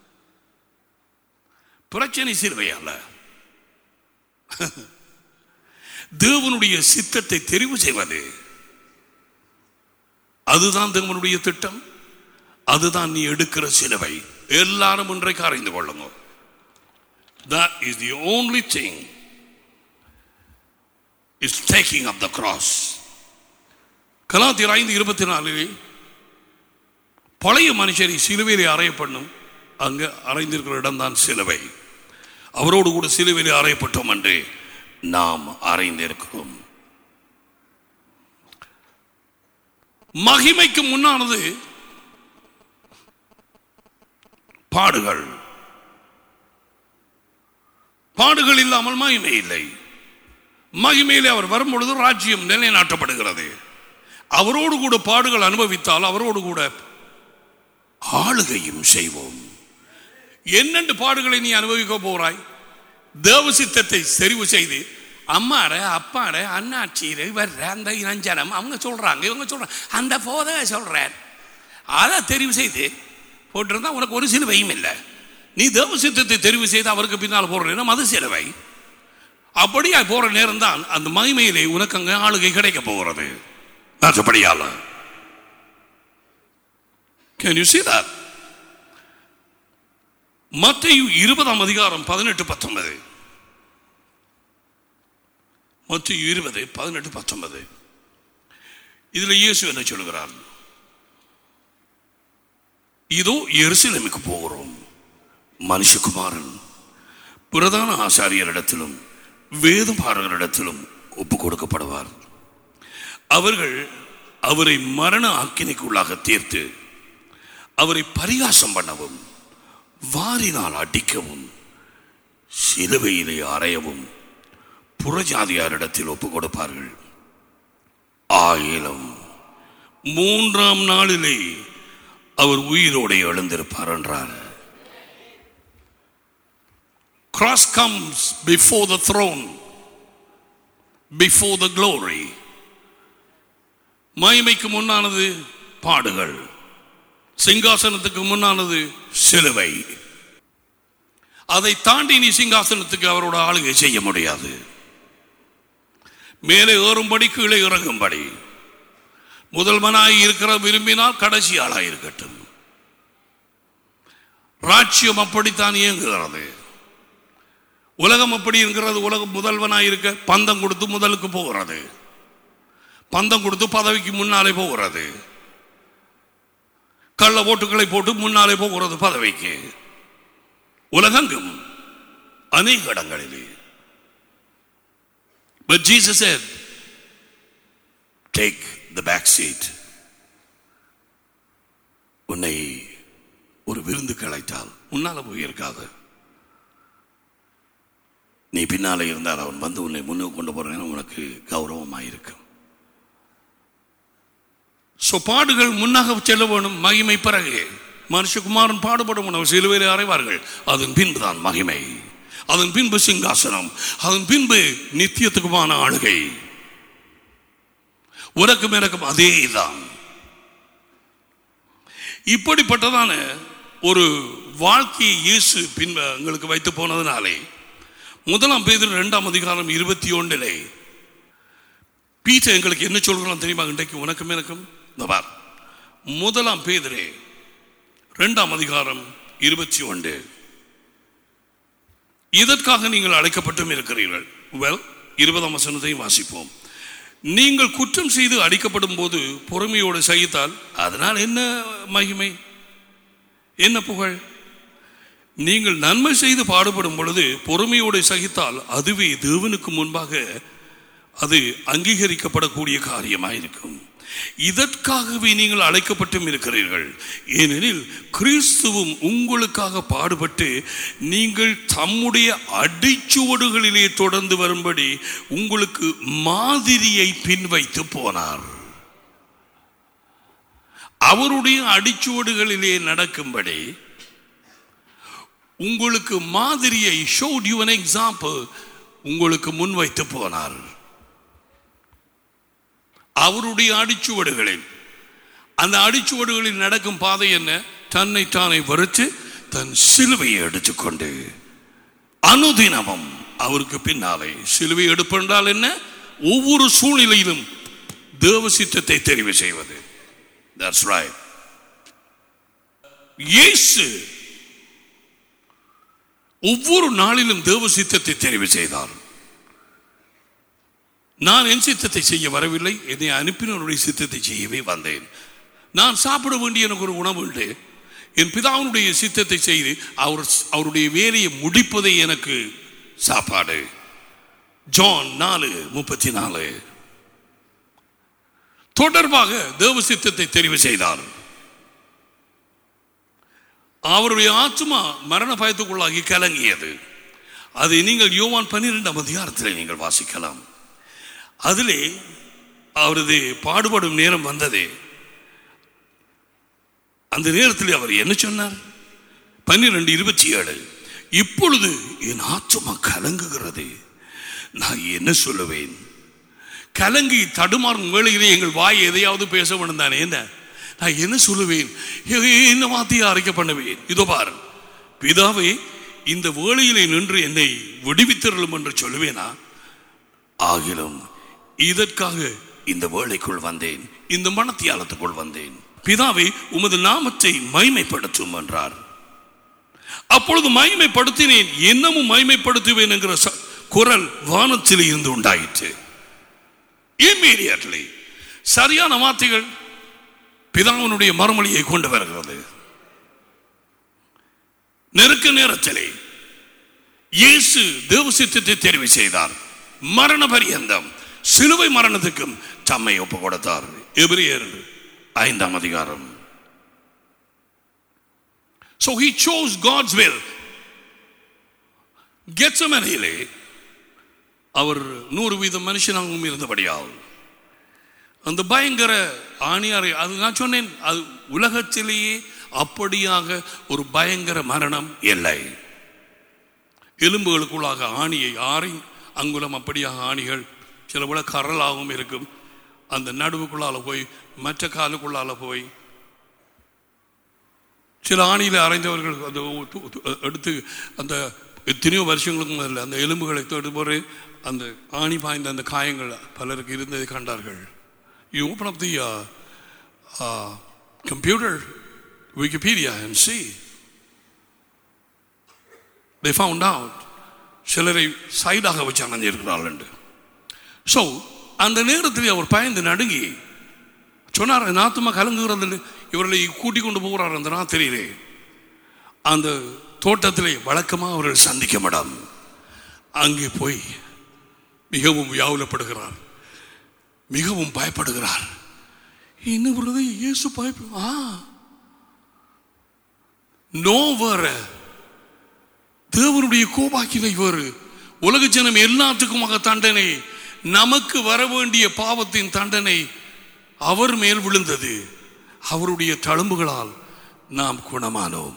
பிரச்சனை சிறுவையல்ல தேவனுடைய சித்தத்தை தெரிவு செய்வது அதுதான் தேவனுடைய திட்டம் அதுதான் நீ எடுக்கிற சிலுவை எல்லாரும் இன்றைக்கு அறிந்து கொள்ளுங்க that is the only thing is taking up the cross கலாத்தியர் ஐந்து இருபத்தி நாலு பழைய மனுஷரை சிலுவையிலே அறையப்பண்ணும் அங்க அறைந்திருக்கிற இடம்தான் சிலுவை அவரோடு கூட சிலுவையிலே அறையப்பட்டோம் என்று நாம் அறைந்திருக்கிறோம் மகிமைக்கு முன்னானது பாடுகள் பாடுகள் இல்லாமல் மகிமை இல்லை மகிமையிலே அவர் வரும்பொழுது ராஜ்யம் நிலைநாட்டப்படுகிறது அவரோடு கூட பாடுகள் அனுபவித்தால் அவரோடு கூட ஆளுகையும் செய்வோம் என்னென்று பாடுகளை நீ அனுபவிக்க போறாய் தேவ சித்தத்தை தெரிவு செய்து அம்மாட அப்பாட அண்ணாச்சியில வர்ற அந்த இனஞ்சனம் அவங்க சொல்றாங்க இவங்க சொல்றாங்க அந்த போத சொல்றார் அதை தெரிவு செய்து போட்டிருந்தா உனக்கு ஒரு சிலுவையும் இல்லை நீ தேவ சித்தத்தை தெரிவு செய்து அவருக்கு பின்னால் போடுறேன்னா அது சிலுவை அப்படியா போற நேரம் தான் அந்த மகிமையிலே உனக்கு அங்கே ஆளுகை கிடைக்க போகிறது அப்படியால Can you see that? மத்தேயு இருபதாம் அதிகாரம் பதினெட்டு பத்தொன்பது மத்திய இருபது பதினெட்டு பத்தொன்பது இதுல இயேசு என்ன சொல்லுகிறார் இதோ எருசலேமுக்கு போகிறோம் மனுஷகுமாரன் பிரதான ஆசாரியரிடத்திலும் வேதபாரகரிடத்திலும் ஒப்பு கொடுக்கப்படுவார் அவர்கள் அவரை மரண ஆக்கினைக்குள்ளாக தீர்த்து அவரை பரிகாசம் பண்ணவும் வாரினால் அடிக்கவும் சிலுவையிலே அறையவும் புறஜாதியாரிடத்தில் ஒப்பு கொடுப்பார்கள் ஆயிலும் மூன்றாம் நாளிலே அவர் உயிரோடு எழுந்திருப்பார் என்றார் cross comes before the throne before the glory மகிமைக்கு முன்னானது பாடுகள் சிங்காசனத்துக்கு முன்னானது சிலுவை அதை தாண்டி நீ சிங்காசனத்துக்கு அவரோட ஆளுகை செய்ய முடியாது மேலே ஏறும்படி கீழே இறங்கும்படி முதல்வனாய் இருக்கிற விரும்பினால் கடைசி ஆளாய் இருக்கட்டும் ராட்சியம் அப்படித்தான் இயங்குகிறது உலகம் அப்படி இருக்கிறது உலகம் முதல்வனாய் இருக்க பந்தம் கொடுத்து முதலுக்கு போகிறது பந்தம் கொடுத்து பதவிக்கு முன்னாலே போகிறது கள்ள ஓட்டுகளை போட்டு முன்னாலே போகிறது பதவிக்கு உலகெங்கும் அநேக இடங்களிலே But Jesus said, take the back seat. உன்னை ஒரு விருந்துக்கு அழைத்தால் முன்னால போய் இருக்காது நீ பின்னாலே இருந்தால் அவன் வந்து உன்னை முன்னுக்கு கொண்டு போறேன்னு உனக்கு கௌரவமாக இருக்கும் சோ பாடுகள் முன்னாக செல்ல வேணும் மகிமை பிறகு மனுஷகுமாரன் பாடுபடும் உணவு சிலுவையில் அறைவார்கள் அதன் பின்புதான் மகிமை அதன் பின்பு சிங்காசனம் அதன் பின்பு நித்தியத்துக்குமான ஆளுகை உனக்கும் எனக்கும் அதே தான் இப்படிப்பட்டதான ஒரு வாழ்க்கையை இயேசு பின் எங்களுக்கு வைத்து போனதுனாலே முதலாம் பேதர் இரண்டாம் அதிகாரம் இருபத்தி ஒன்றிலே பீட்டர் எங்களுக்கு என்ன சொல்கிறான் தெரியுமா இன்றைக்கு உனக்கும் எனக்கும் இந்த பார் முதலாம் பேதரே இரண்டாம் அதிகாரம் இருபத்தி ஒன்று இதற்காக நீங்கள் அழைக்கப்பட்டும் இருக்கிறீர்கள் வெல் இருபதாம் வசனத்தையும் வாசிப்போம் நீங்கள் குற்றம் செய்து அடிக்கப்படும் போது பொறுமையோடு சகித்தால் அதனால் என்ன மகிமை என்ன புகழ் நீங்கள் நன்மை செய்து பாடுபடும் பொழுது பொறுமையோடு சகித்தால் அதுவே தேவனுக்கு முன்பாக அது அங்கீகரிக்கப்படக்கூடிய காரியமாயிருக்கும் இதற்காகவே நீங்கள் அழைக்கப்பட்டும் இருக்கிறீர்கள் ஏனெனில் கிறிஸ்துவும் உங்களுக்காக பாடுபட்டு நீங்கள் தம்முடைய அடிச்சுவடுகளிலே தொடர்ந்து வரும்படி உங்களுக்கு மாதிரியை பின்வைத்து போனார் அவருடைய அடிச்சுவடுகளிலே நடக்கும்படி உங்களுக்கு மாதிரியை ஷோட் யூ an எக்ஸாம்பிள் உங்களுக்கு முன்வைத்து போனார் அவருடைய அடிச்சுவடுகளில் அந்த அடிச்சுவடுகளில் நடக்கும் பாதை என்ன தன்னை தானே வறுத்து தன் சிலுவையை எடுத்துக்கொண்டு அனுதினமும் அவருக்கு பின்னாலே சிலுவை எடுப்பென்றால் என்ன ஒவ்வொரு சூழ்நிலையிலும் தேவ சித்தத்தை தெரிவு செய்வது தட்ஸ் ரைட் இயேசு ஒவ்வொரு நாளிலும் தேவ சித்தத்தை தெரிவு செய்தார் நான் என் சித்தத்தை செய்ய வரவில்லை என்னை அனுப்பினருடைய சித்தத்தை செய்யவே வந்தேன் நான் சாப்பிட வேண்டிய எனக்கு ஒரு உணவு உண்டு என் பிதாவினுடைய சித்தத்தை செய்து அவர் அவருடைய வேலையை முடிப்பதை எனக்கு சாப்பாடு ஜான் நாலு முப்பத்தி நாலு தொடர்பாக தேவ சித்தத்தை தெரிவு செய்தார் அவருடைய ஆத்மா மரண பயத்துக்குள்ளாகி கலங்கியது அதை நீங்கள் யோவான் பன்னிரெண்டாம் அதிகாரத்தில் நீங்கள் வாசிக்கலாம் அதிலே அவரது பாடுபடும் நேரம் வந்ததே அந்த நேரத்தில் அவர் என்ன சொன்னார் பன்னிரெண்டு இருபத்தி ஏழு இப்பொழுது என் ஆத்மா கலங்குகிறது நான் என்ன சொல்லுவேன் கலங்கி தடுமாறும் வேளையிலே எங்கள் வாய் எதையாவது பேச வேண்டும் தானே என்ன நான் என்ன சொல்லுவேன் ஏ- என்ன வார்த்தையை அரைக்க பண்ணுவேன் இதோ பார் பிதாவே இந்த வேளையிலே நின்று என்னை விடுவித்திரலும் என்று சொல்லுவேனா ஆகிலும் இதற்காக இந்த வேளைக்குள் வந்தேன் இந்த மனத்தியாலத்துக்குள் வந்தேன் பிதாவே உமது நாமத்தை மைமைப்படுத்தும் என்றார் அப்பொழுது மைமைப்படுத்தினேன் என்னமும் மைமைப்படுத்துவேன் என்கிற ச- குரல் வானத்தில் இருந்து உண்டாயிற்று இம்மீடியட்லி சரியான வார்த்தைகள் பிதாவினுடைய மறுமொழியை கொண்டு வருகிறது நெருக்க நேரத்திலே இயேசு தேவ சித்தத்தை தெரிவு செய்தார் மரண பரியந்தம் சிலுவை மரணத்துக்கும் தம்மை ஒப்பு கொடுத்தார் எபிரியர் ஐந்தாம் அதிகாரம் So he chose God's will. கெச்சமனையிலே அவர் நூறு வீதம் மனுஷனாகவும் இருந்தபடியால் அந்த பயங்கர ஆணியாரை அது நான் சொன்னேன் அது உலகத்திலேயே அப்படியாக ஒரு பயங்கர மரணம் இல்லை எலும்புகளுக்குள்ளாக ஆணியை ஆறை அங்குலம் அப்படியாக ஆணிகள் சில விட கரலாகவும் இருக்கும் அந்த நடுவுக்குள்ளால போய் மற்ற காலுக்குள்ளால போய் சில ஆணியில் அரைந்தவர்கள் அந்த து- து- எடுத்து அந்த எத்தனையோ வருஷங்களுக்கு முதல்ல அந்த எலும்புகளை தொட்டு போற அந்த ஆணி பாய்ந்த அந்த காயங்கள் பலருக்கு இருந்ததை கண்டார்கள் you open up the computer Wikipedia and see they found out சிலரை சைடாக வச்சு அணைஞ்சிருக்கிறார்கள் என்று ஸோ அந்த நேரத்தில் அவர் பயந்து நடுங்கி சொன்னார் என் ஆத்மா கலங்குகிறது இவர்களை கூட்டிக் கொண்டு போகிறார் அந்த ராத்திரியிலே அந்த தோட்டத்திலே வழக்கமாக அவர்கள் சந்திக்கும் இடம் அங்கே போய் மிகவும் வியாவுலப்படுகிறார் மிகவும் பயப்படுகிறார் என்ன பொழுது இயேசு பயப்படு ஆ நோ வேற தேவனுடைய கோபாக்கினை வேறு உலக ஜனம் எல்லாத்துக்குமாக தண்டனை நமக்கு வர வேண்டிய பாவத்தின் தண்டனை அவர் மேல் விழுந்தது அவருடைய தழும்புகளால் நாம் குணமானோம்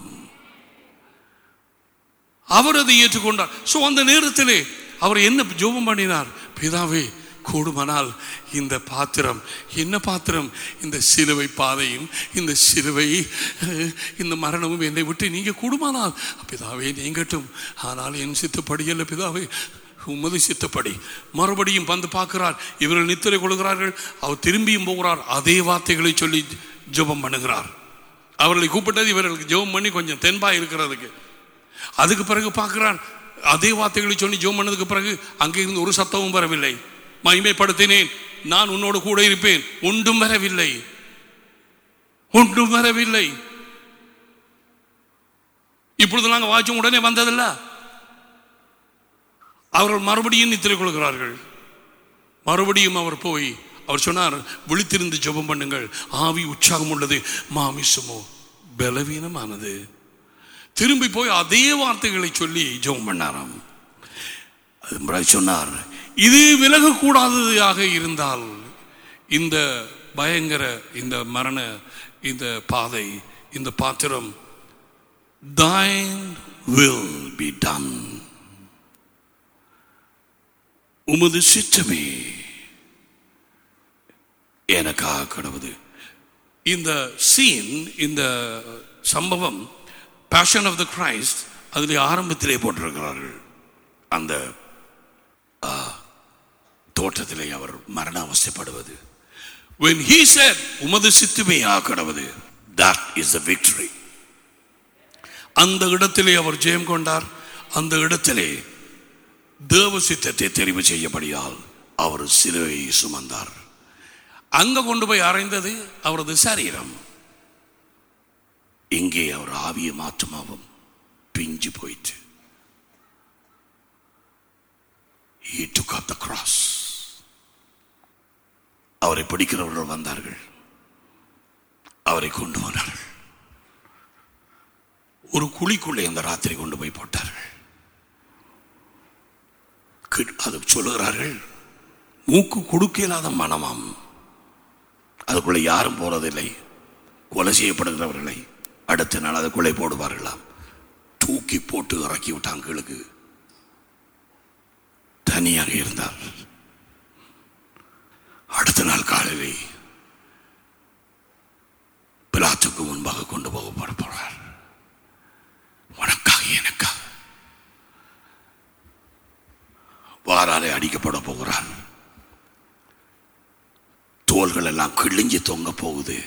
அவர் அதை ஏற்றுக்கொண்டார் சோ அந்த நேரத்திலே அவர் என்ன ஜெபம் பண்ணினார் பிதாவே கூடுமானால் இந்த பாத்திரம் என்ன பாத்திரம் இந்த சிலுவை பாதையும் இந்த சிலுவை அஹ், இந்த மரணமும் என்னை விட்டு நீங்க கூடுமானால் பிதாவே நீங்கட்டும் ஆனால் என் சித்தப்படி அல்ல பிதாவே உமது சித்தப்படி மறுபடியும் வந்து பார்க்கிறார் இவர்கள் நித்திரை கொள்கிறார்கள் அவர் திரும்பியும் போகிறார் அதே வார்த்தைகளை சொல்லி ஜெபம் பண்ணுகிறார் அவர்களை கூப்பிட்டது இவர்களுக்கு ஜெபம் பண்ணி கொஞ்சம் தென்பா இருக்கிறதுக்கு அதுக்கு பிறகு பார்க்கிறான் அதே வார்த்தைகளை சொல்லி ஜெபம் பண்ணதுக்கு பிறகு அங்கே இருந்து ஒரு சத்தமும் வரவில்லை மகிமைப்படுத்தினேன் நான் உன்னோடு கூட இருப்பேன் ஒன்றும் வரவில்லை ஒன்றும் வரவில்லை இப்பொழுது நாங்கள் வாய்ச்சும் உடனே வந்ததில்ல அவர்கள் மறுபடியும் நித்திரை கொள்கிறார்கள் மறுபடியும் அவர் போய் அவர் சொன்னார் விழித்திருந்து ஜெபம் பண்ணுங்கள் ஆவி உற்சாகம் உள்ளது மாமிசமோ பலவீனமானது திரும்பி போய் அதே வார்த்தைகளை சொல்லி ஜெபம் பண்ணாராம் அது பிறகு சொன்னார் இது விலகக்கூடாததாக இருந்தால் இந்த பயங்கர இந்த மரண இந்த பாதை இந்த பாத்திரம் thine will be done உமது சித்தமே எனக்காக கடவுது இந்த சீன் இந்த சம்பவம் பேஷன் ஆஃப் த கிரைஸ்ட் அதில் ஆரம்பத்திலே போட்டிருக்கிறார்கள் அந்த ஆ, தோட்டத்திலே அவர் மரண அவஸ்தைப்படுவது when he said உமது சித்துமே ஆக்கடவது that is the victory அந்த இடத்திலே அவர் ஜெயம் கொண்டார் அந்த இடத்திலே தேவ சித்தத்தை தெரிவு செய்யபடியால் அவர் சிலுவையை சுமந்தார் அங்க கொண்டு போய் அறைந்தது அவரது சரீரம் இங்கே அவர் ஆவியும் ஆத்மாவும் பிஞ்சு போயிட்டு He took up the cross. அவரை பிடிக்கிறவர்கள் வந்தார்கள் அவரை கொண்டு போனார்கள் ஒரு குழிக்குள்ளே அந்த ராத்திரி கொண்டு போய் போட்டார்கள் கி- அது சொல்லுகிறார்கள் மூக்கு கொடுக்க இல்லாத மனமாம் அதுக்குள்ள யாரும் போறதில்லை கொலை செய்யப்படுகிறவர்களை அடுத்த நாள் அதுக்குள்ளே போடுவார்களாம் தூக்கி போட்டு இறக்கி விட்டாங்க கீழுக்கு தனியாக இருந்தார் அடுத்த நாள் காலையிலே பிலாத்துக்கு முன்பாக கொண்டு போகப்பட போறார் உனக்காக எனக்காக வாராலே அடிக்கப்பட போகிறார் தோள்கள் எல்லாம் கிழிஞ்சு தொங்க போகுது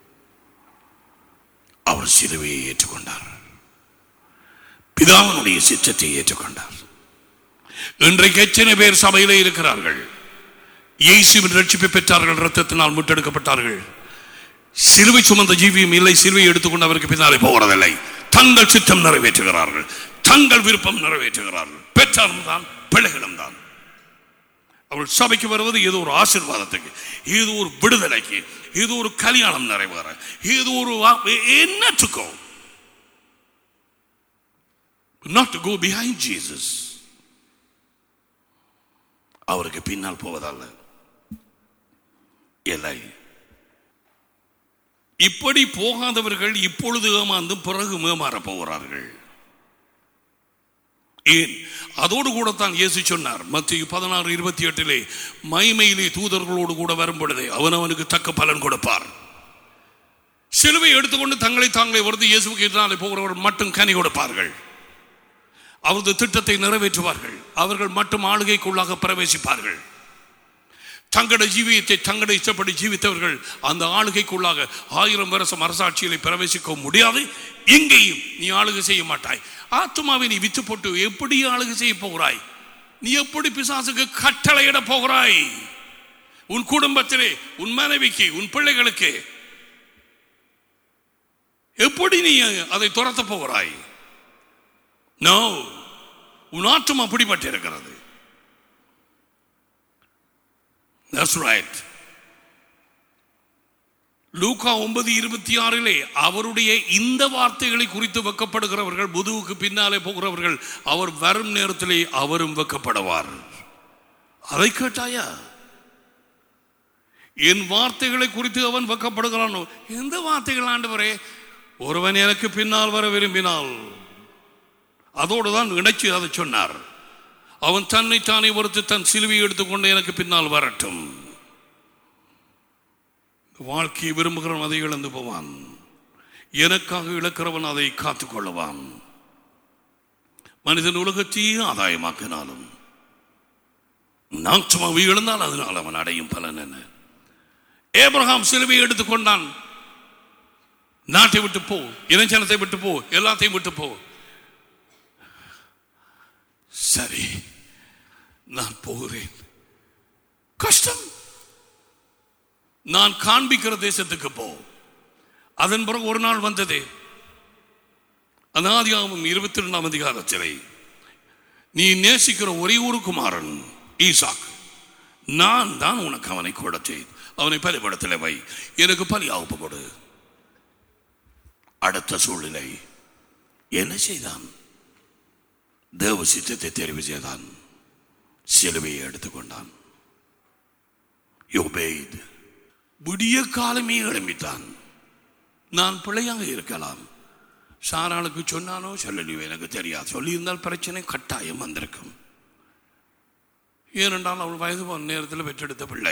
அவர் சிலுவையை ஏற்றுக்கொண்டார் பிதாவினுடைய சித்தத்தை ஏற்றுக்கொண்டார் இன்றைக்கு எத்தனை பேர் சபையிலே இருக்கிறார்கள் இயேசுவின் ரட்சிப்பை பெற்றார்கள் ரத்தத்தினால் முட்டெடுக்கப்பட்டார்கள் சிலுவை சுமந்த ஜீவியும் இல்லை சிலுவை எடுத்துக்கொண்டு அவருக்கு பின்னாலே போகிறதில்லை தங்கள் சித்தம் நிறைவேற்றுகிறார்கள் தங்கள் விருப்பம் நிறைவேற்றுகிறார்கள் பெற்றாரும் தான் பிள்ளைகளும் தான் அவள் சபைக்கு வருவது ஏதோ ஒரு ஆசீர்வாதத்துக்கு ஏதோ ஒரு விடுதலைக்கு ஏதோ ஒரு கல்யாணம் நிறைவேற ஏதோ ஒரு வா- என்னத்துக்கோ not to go behind Jesus அவருக்கு பின்னால் போவதல்ல இல்லை இப்படி போகாதவர்கள் இப்பொழுது ஏமாந்து பிறகு ஏமாறப் போகிறார்கள் ஏன் அதோடு கூட தான் இயேசு சொன்னார் மத்திய பதினாறு இருபத்தி எட்டிலே மைமையிலே தூதர்களோடு கூட வரும் பொழுதே அவன் அவனுக்கு தக்க பலன் கொடுப்பார் சிலுவை எடுத்துக்கொண்டு தங்களை தாங்களே வருது இயேசுக்கு எதிராலே போகிறவர்கள் மட்டும் கனி கொடுப்பார்கள் அவரது திட்டத்தை நிறைவேற்றுவார்கள் அவர்கள் மட்டும் ஆளுகைக்குள்ளாக பிரவேசிப்பார்கள் தங்களுடைய ஜீவியத்தை தங்களுடைய இஷ்டப்படி ஜீவித்தவர்கள் அந்த ஆளுகைக்குள்ளாக ஆயிரம் வருஷம் அரசாட்சியிலே பிரவேசிக்க முடியாது எங்கேயும் நீ ஆளுகை செய்ய மாட்டாய் ஆத்மாவை நீ வித்து போட்டு எப்படி ஆளுகை செய்ய போகிறாய் நீ எப்படி பிசாசுக்கு கட்டளையிட போகிறாய் உன் குடும்பத்திலே உன் மனைவிக்கு உன் பிள்ளைகளுக்கு எப்படி நீ அதை துரத்த போகிறாய் நோ உன் ஆற்றம் அப்படிப்பட்டு இருக்கிறது That's right. லூக்கா ஒன்பது இருபத்தி ஆறிலே அவருடைய இந்த வார்த்தைகளை குறித்து வெக்கப்படுகிறவர்கள் முதுவுக்கு பின்னாலே போகிறவர்கள் அவர் வரும் நேரத்திலே அவரும் வெக்கப்படுவார் அதை கேட்டாயா என் வார்த்தைகளை குறித்து அவன் வெக்கப்படுகிறானோ எந்த வார்த்தைகள் ஆண்டவரே ஒருவன் எனக்கு பின்னால் வர விரும்பினால் அதோடு தான் இணைச்சு அதை சொன்னார் அவன் தன்னை தானே ஒருத்து தன் சிலுவையை எடுத்துக்கொண்டு எனக்கு பின்னால் வரட்டும் வாழ்க்கையை விரும்புகிறவன் அதை இழந்து போவான் எனக்காக இழக்கிறவன் அதை காத்துக்கொள்ளுவான் மனிதன் உலகத்தையே ஆதாயமாக்கினாலும் நான் சும்மா இழந்தால் அதனால் அவன் அடையும் பலன் என்ன ஏப்ரஹாம் சிலுவையை எடுத்துக்கொண்டான் நாட்டை விட்டு போ இனச்சனத்தை விட்டு போ எல்லாத்தையும் விட்டு போ சரி நான் போகிறேன் கஷ்டம் நான் காண்பிக்கிற தேசத்துக்கு போ அதன் பிறகு ஒரு நாள் வந்ததே அனாதியாகவும் இருபத்தி ரெண்டாம் அதிகாரத்திலே நீ நேசிக்கிற ஒரே ஒரு குமாரன் ஈசாக் நான் தான் உனக்கு அவனை கொடுத்தேன் அவனை பலிபடத்தில் வை எனக்கு பலியாகுப்பு கொடு அடுத்த சூழ்நிலை என்ன செய்தான் தேவ சித்தத்தை தெரிவு செய்தான் சிலுவையை எடுத்துக்கொண்டான் யோபேத் விடிய காலமே எழும்பித்தான் நான் பிள்ளையாக இருக்கலாம் சாராளுக்கு சொன்னானோ சொல்லலையோ எனக்கு தெரியாது சொல்லியிருந்தால் பிரச்சனை கட்டாயம் வந்திருக்கும் ஏனென்றால் அவள் வயது போன நேரத்தில் பெற்றெடுத்த பிள்ளை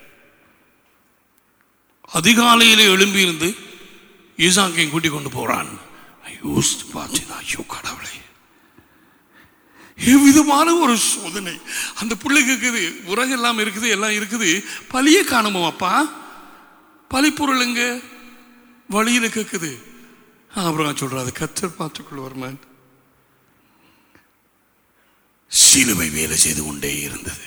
அதிகாலையில் எழும்பியிருந்து ஈசாக்கையும் கூட்டிக் கொண்டு போறான் யோசித்து பார்த்தேன் ஐயோ கடவுளை எவ்விதமான ஒரு சோதனை அந்த பிள்ளைக்கு இருக்குது உரகு எல்லாம் இருக்குது எல்லாம் இருக்குது பலியே காணுமோ அப்பா பலிப்பொருள் எங்க வழியில கேக்குது அப்புறம் சொல்றாரு கத்தர் பார்த்துக்கொள்வார் மேன் சிலுவை வேலை செய்து கொண்டே இருந்தது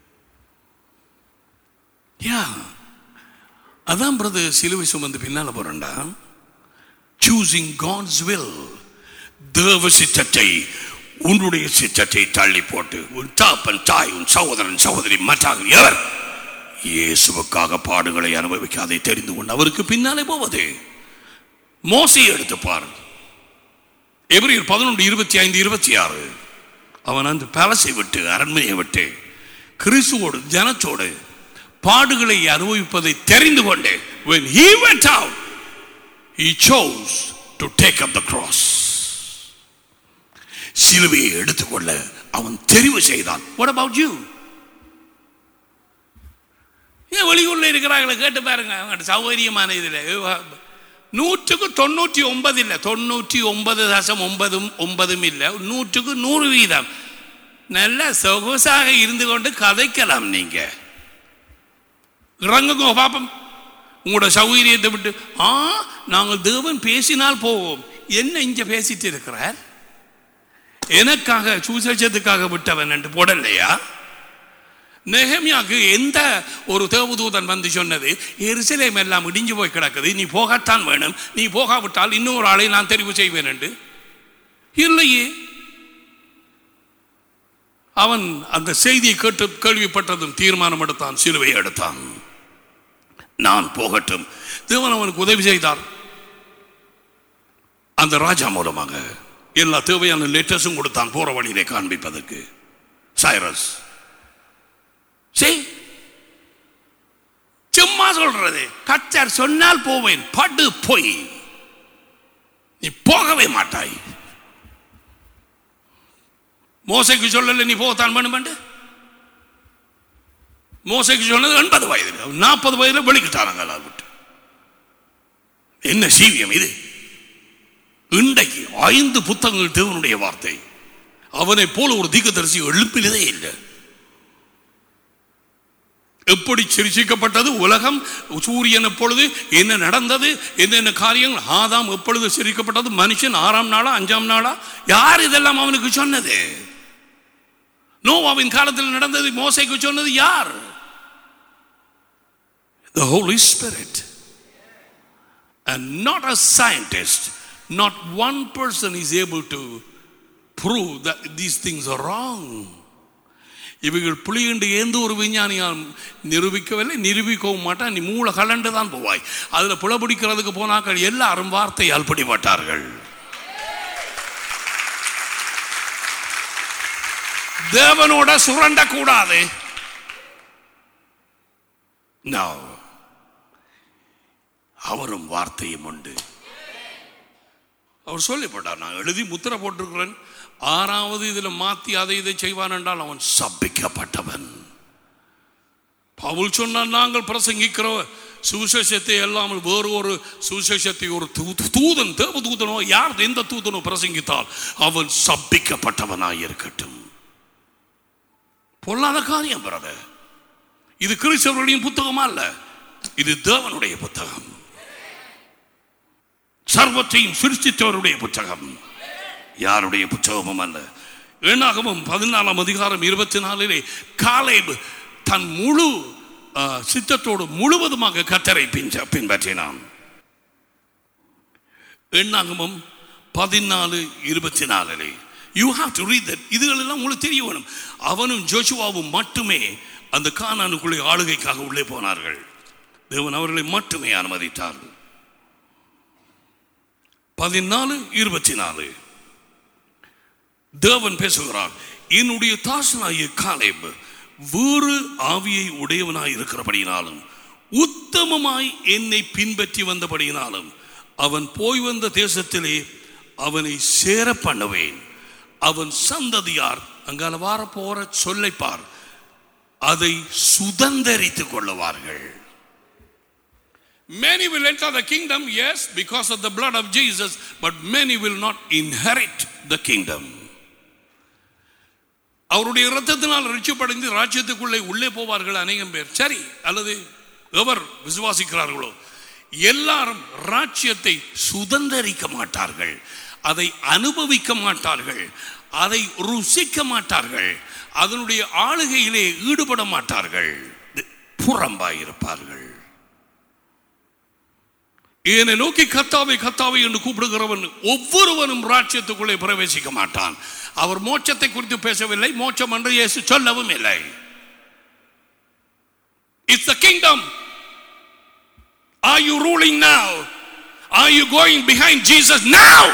யா அதான் பிரதர் சிலுவை சுமந்து பின்னால போறண்டா சூசிங் காட்ஸ் வில் தேவ சித்தத்தை உன்னுடைய சித்தத்தை தள்ளி போட்டு உன் தாப்பன் தாய் உன் சகோதரன் சகோதரி மற்றாக எவர் இயேசுவுக்காக பாடுகளை அனுபவிக்க அதை தெரிந்து கொண்டு அவருக்கு பின்னாலே போவது மோசை எடுத்து பார் எபிரியர் பதினொன்று இருபத்தி ஐந்து இருபத்தி ஆறு அவன் அந்த பேலஸை விட்டு அரண்மனையை விட்டு கிறிஸ்துவோடு ஜனத்தோடு பாடுகளை அனுபவிப்பதை தெரிந்து கொண்டு when he went out he chose to take up the cross சிலுவையை எடுத்துக்கொள்ள அவன் தெரிவு செய்தான் what about you ஏன் வெளியூர்ல இருக்கிறாங்களே கேட்டு பாருங்க அவங்க சௌகரியமான இதில் நூற்றுக்கு தொண்ணூற்றி ஒன்பது இல்லை தொண்ணூற்றி ஒன்பது தசம் ஒன்பதும் ஒன்பதும் இல்லை நூற்றுக்கு நூறு வீதம் நல்ல சொகுசாக இருந்து கொண்டு கதைக்கலாம் நீங்க இறங்குங்க பாப்பம் உங்களோட சௌகரியத்தை விட்டு ஆ நாங்கள் தேவன் பேசினால் போவோம் என்ன இங்க பேசிட்டு இருக்கிறார் எனக்காக சுசேஷத்துக்காக விட்டவன் என்று போடலையா நெகமியாக்கு எந்த ஒரு தேவதூதன் வந்து சொன்னது எருசலேம் எல்லாம் இடிஞ்சு போய் கிடக்குது நீ போகத்தான் வேணும் நீ போகாவிட்டால் இன்னொரு ஆளை நான் தெரிவு செய்வேன் என்று இல்லையே அவன் அந்த செய்தியை கேட்டு கேள்விப்பட்டதும் தீர்மானம் எடுத்தான் சிலுவையை எடுத்தான் நான் போகட்டும் தேவன் அவனுக்கு உதவி செய்தார் அந்த ராஜா மூலமாக எல்லா தேவையான லெட்டர்ஸும் கொடுத்தான் போற வழியிலே காண்பிப்பதற்கு சைரஸ் செய் சும்மா சொல்றது கச்சர் சொன்னால் போவேன் படு போய் நீ போகவே மாட்டாய் மோசைக்கு சொல்லல நீ போகத்தான் பண்ணுமெண்டு மோசைக்கு சொன்னது எண்பது வயது நாற்பது வயதுல வெளிக்கிட்டாங்க எல்லாரும் விட்டு என்ன சீவியம் இது இன்றைக்கு ஐந்து புத்தகங்கள் தேவனுடைய வார்த்தை அவனை போல ஒரு தீர்க்கதரிசி எழுப்பினதே இல்லை எப்படி சிரிச்சிக்கப்பட்டது உலகம் சூரியன் எப்பொழுது என்ன நடந்தது என்னென்ன காரியங்கள் ஆதாம் எப்பொழுது சிரிக்கப்பட்டது மனுஷன் ஆறாம் நாளா அஞ்சாம் நாளா யார் இதெல்லாம் அவனுக்கு சொன்னது நோவாவின் காலத்தில் நடந்தது மோசைக்கு சொன்னது யார் The Holy Spirit. And not a scientist, not one person is able to prove that these things are wrong. இவைகள் புலி என்று எந்த ஒரு விஞ்ஞானியால் நிரூபிக்கவில்லை நிரூபிக்கவும் மாட்டான் நீ மூளை கலண்டு தான் போவாய் அதுல புலபிடிக்கிறதுக்கு போனாக்கள் எல்லாரும் வார்த்தையால் பிடிபட்டார்கள் தேவனோட சுரண்ட கூடாது No. அவரும் வார்த்தையும் உண்டு அவர் சொல்லிப்பட்டார் நான் எழுதி முத்திரை போட்டிருக்கிறேன் ஆறாவது இதில் மாற்றி அதை இதை செய்வான் என்றால் அவன் சபிக்கப்பட்டவன் பவுல் சொன்னான் நாங்கள் பிரசங்கிக்கிற சுவிசேஷத்தை எல்லாமல் வேறு ஒரு சுவிசேஷத்தை ஒரு தூ- தூதன் தேவ தூதனோ யார் எந்த தூதனோ பிரசங்கித்தால் அவன் சபிக்கப்பட்டவனாய் இருக்கட்டும் பொல்லாத காரியம் பிரதர் இது கிறிஸ்தவர்களின் புத்தகமா அல்ல இது தேவனுடைய புத்தகம் சர்வத்தையும் சிருஷ்டித்தவருடைய புத்தகம் யாருடைய புத்தகமும் அல்ல எண்ணாகமும் பதினாலாம் அதிகாரம் இருபத்தி நாலிலே காலேப் தன் முழு ஆ, சித்தத்தோடு முழுவதுமாக கத்தரை பின்ப பின்பற்றினான் எண்ணாகமும் பதினாலு இருபத்தி நாலிலே you have to read that இதுகளெல்லாம் உங்களுக்கு தெரிய வேணும் அவனும் ஜோஷுவாவும் மட்டுமே அந்த கானானுக்குள்ளே ஆளுகைக்காக உள்ளே போனார்கள் தேவன் அவர்களை மட்டுமே அனுமதித்தார்கள் பதினாலு இருபத்தி நாலு தேவன் பேசுகிறார் என்னுடைய தாசனாகிய காலேப் வேறு ஆவியை உடையவனாய் இருக்கிறபடியினாலும் உத்தமமாய் என்னை பின்பற்றி வந்தபடியினாலும் அவன் போய் வந்த தேசத்திலே அவனை சேர பண்ணுவேன் அவன் சந்ததியார் அங்கால வார போற சொல்லைப்பார் அதை சுதந்தரித்துக் கொள்ளுவார்கள் Many will enter the kingdom, yes, because of the blood of Jesus, but many will not inherit the kingdom. அவருடைய இரத்தத்தினால் ரட்சிப்படைந்து ராஜ்யத்துக்குள்ளே உள்ளே போவார்கள் அநேகம் பேர் சரி அல்லது எவர் விசுவாசிக்கிறார்களோ எல்லாரும் ராஜ்யத்தை சுதந்தரிக்க மாட்டார்கள் அதை அனுபவிக்க மாட்டார்கள் அதை ருசிக்க மாட்டார்கள் அதனுடைய ஆளுகையிலே ஈடுபட மாட்டார்கள் புறம்பாயிருப்பார்கள் என்னை நோக்கி கத்தாவை கத்தாவை என்று கூப்பிடுகிறவன் ஒவ்வொருவனும் ராஜ்யத்துக்குள்ளே பிரவேசிக்க மாட்டான் அவர் மோட்சத்தை குறித்து பேசவில்லை மோட்சம் என்று இயேசு சொல்லவும் இல்லை it's the kingdom are you ruling now are you going behind Jesus now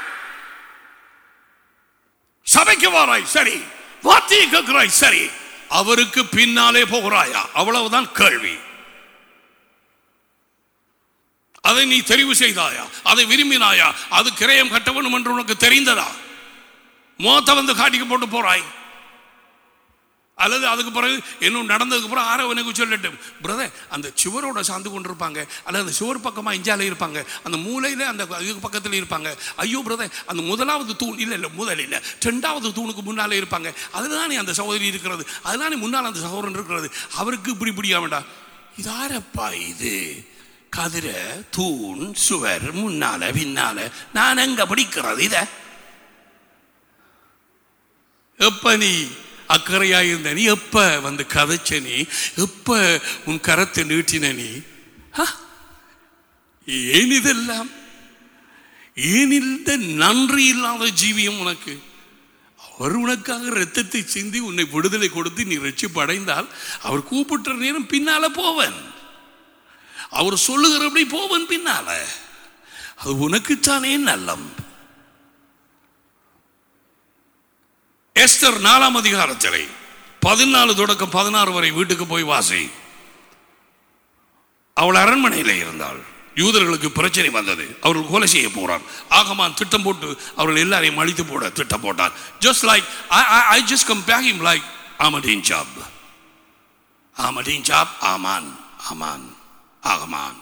சபைக்கு வாராய் சரி வார்த்தையை கேட்கிறாய் சரி அவருக்கு பின்னாலே போகிறாயா அவ்வளவுதான் கேள்வி அதை நீ தெரிவு செய்தாயா அதை விரும்பினாயா அது கிரயம் கட்ட வேண்டும் என்று உனக்கு தெரிந்ததா மோத்த வந்து காட்டிக்க போட்டு போறாய் அல்லது அதுக்கு பிறகு இன்னும் நடந்ததுக்கு பிறகு ஆரோ எனக்கு சொல்லட்டும் பிரதர் அந்த சுவரோட சார்ந்து கொண்டிருப்பாங்க அல்லது அந்த சுவர் பக்கமா இஞ்சால இருப்பாங்க அந்த மூலையில அந்த இதுக்கு பக்கத்தில் இருப்பாங்க ஐயோ பிரதர் அந்த முதலாவது தூண் இல்லை இல்லை முதல் இல்லை ரெண்டாவது தூணுக்கு முன்னாலே இருப்பாங்க அதுதானே அந்த சகோதரி இருக்கிறது அதுதானே முன்னால் அந்த சகோதரன் இருக்கிறது அவருக்கு இப்படி இப்படியா வேண்டாம் இது ஆரப்பா இது கதிர தூண் சுவர் முன்னால பின்னால நான் எங்க படிக்கிறது இத எப்ப நீ அக்கறையா இருந்த நீ எப்ப வந்து கதைச்ச நீ எப்ப உன் கரத்தை நீட்டின நீ ஆ? ஏன் இதெல்லாம் ஏன் இந்த நன்றி இல்லாத ஜீவியம் உனக்கு அவர் உனக்காக ரத்தத்தை சிந்தி உன்னை விடுதலை கொடுத்து நீ ரட்சிப்பு அடைந்தால் அவர் கூப்பிட்ட நேரம் பின்னால போவன் அவர் சொல்லுகிறபடி போவன் பின்னால அது உனக்குத்தானே நல்லம் எஸ்தர் நாலாம் அதிகாரத்திலே பதினாலு தொடக்கம் பதினாறு வரை வீட்டுக்கு போய் வாசி அவள் அரண்மனையில் இருந்தாள் யூதர்களுக்கு பிரச்சனை வந்தது அவர்கள் கொலை செய்ய போறார் ஆகமான் திட்டம் போட்டு அவர்கள் எல்லாரையும் அழித்து போட திட்டம் போட்டார் just like I just compare him like Ahmadinejad Ahmadinejad Haman Haman ஆகமான்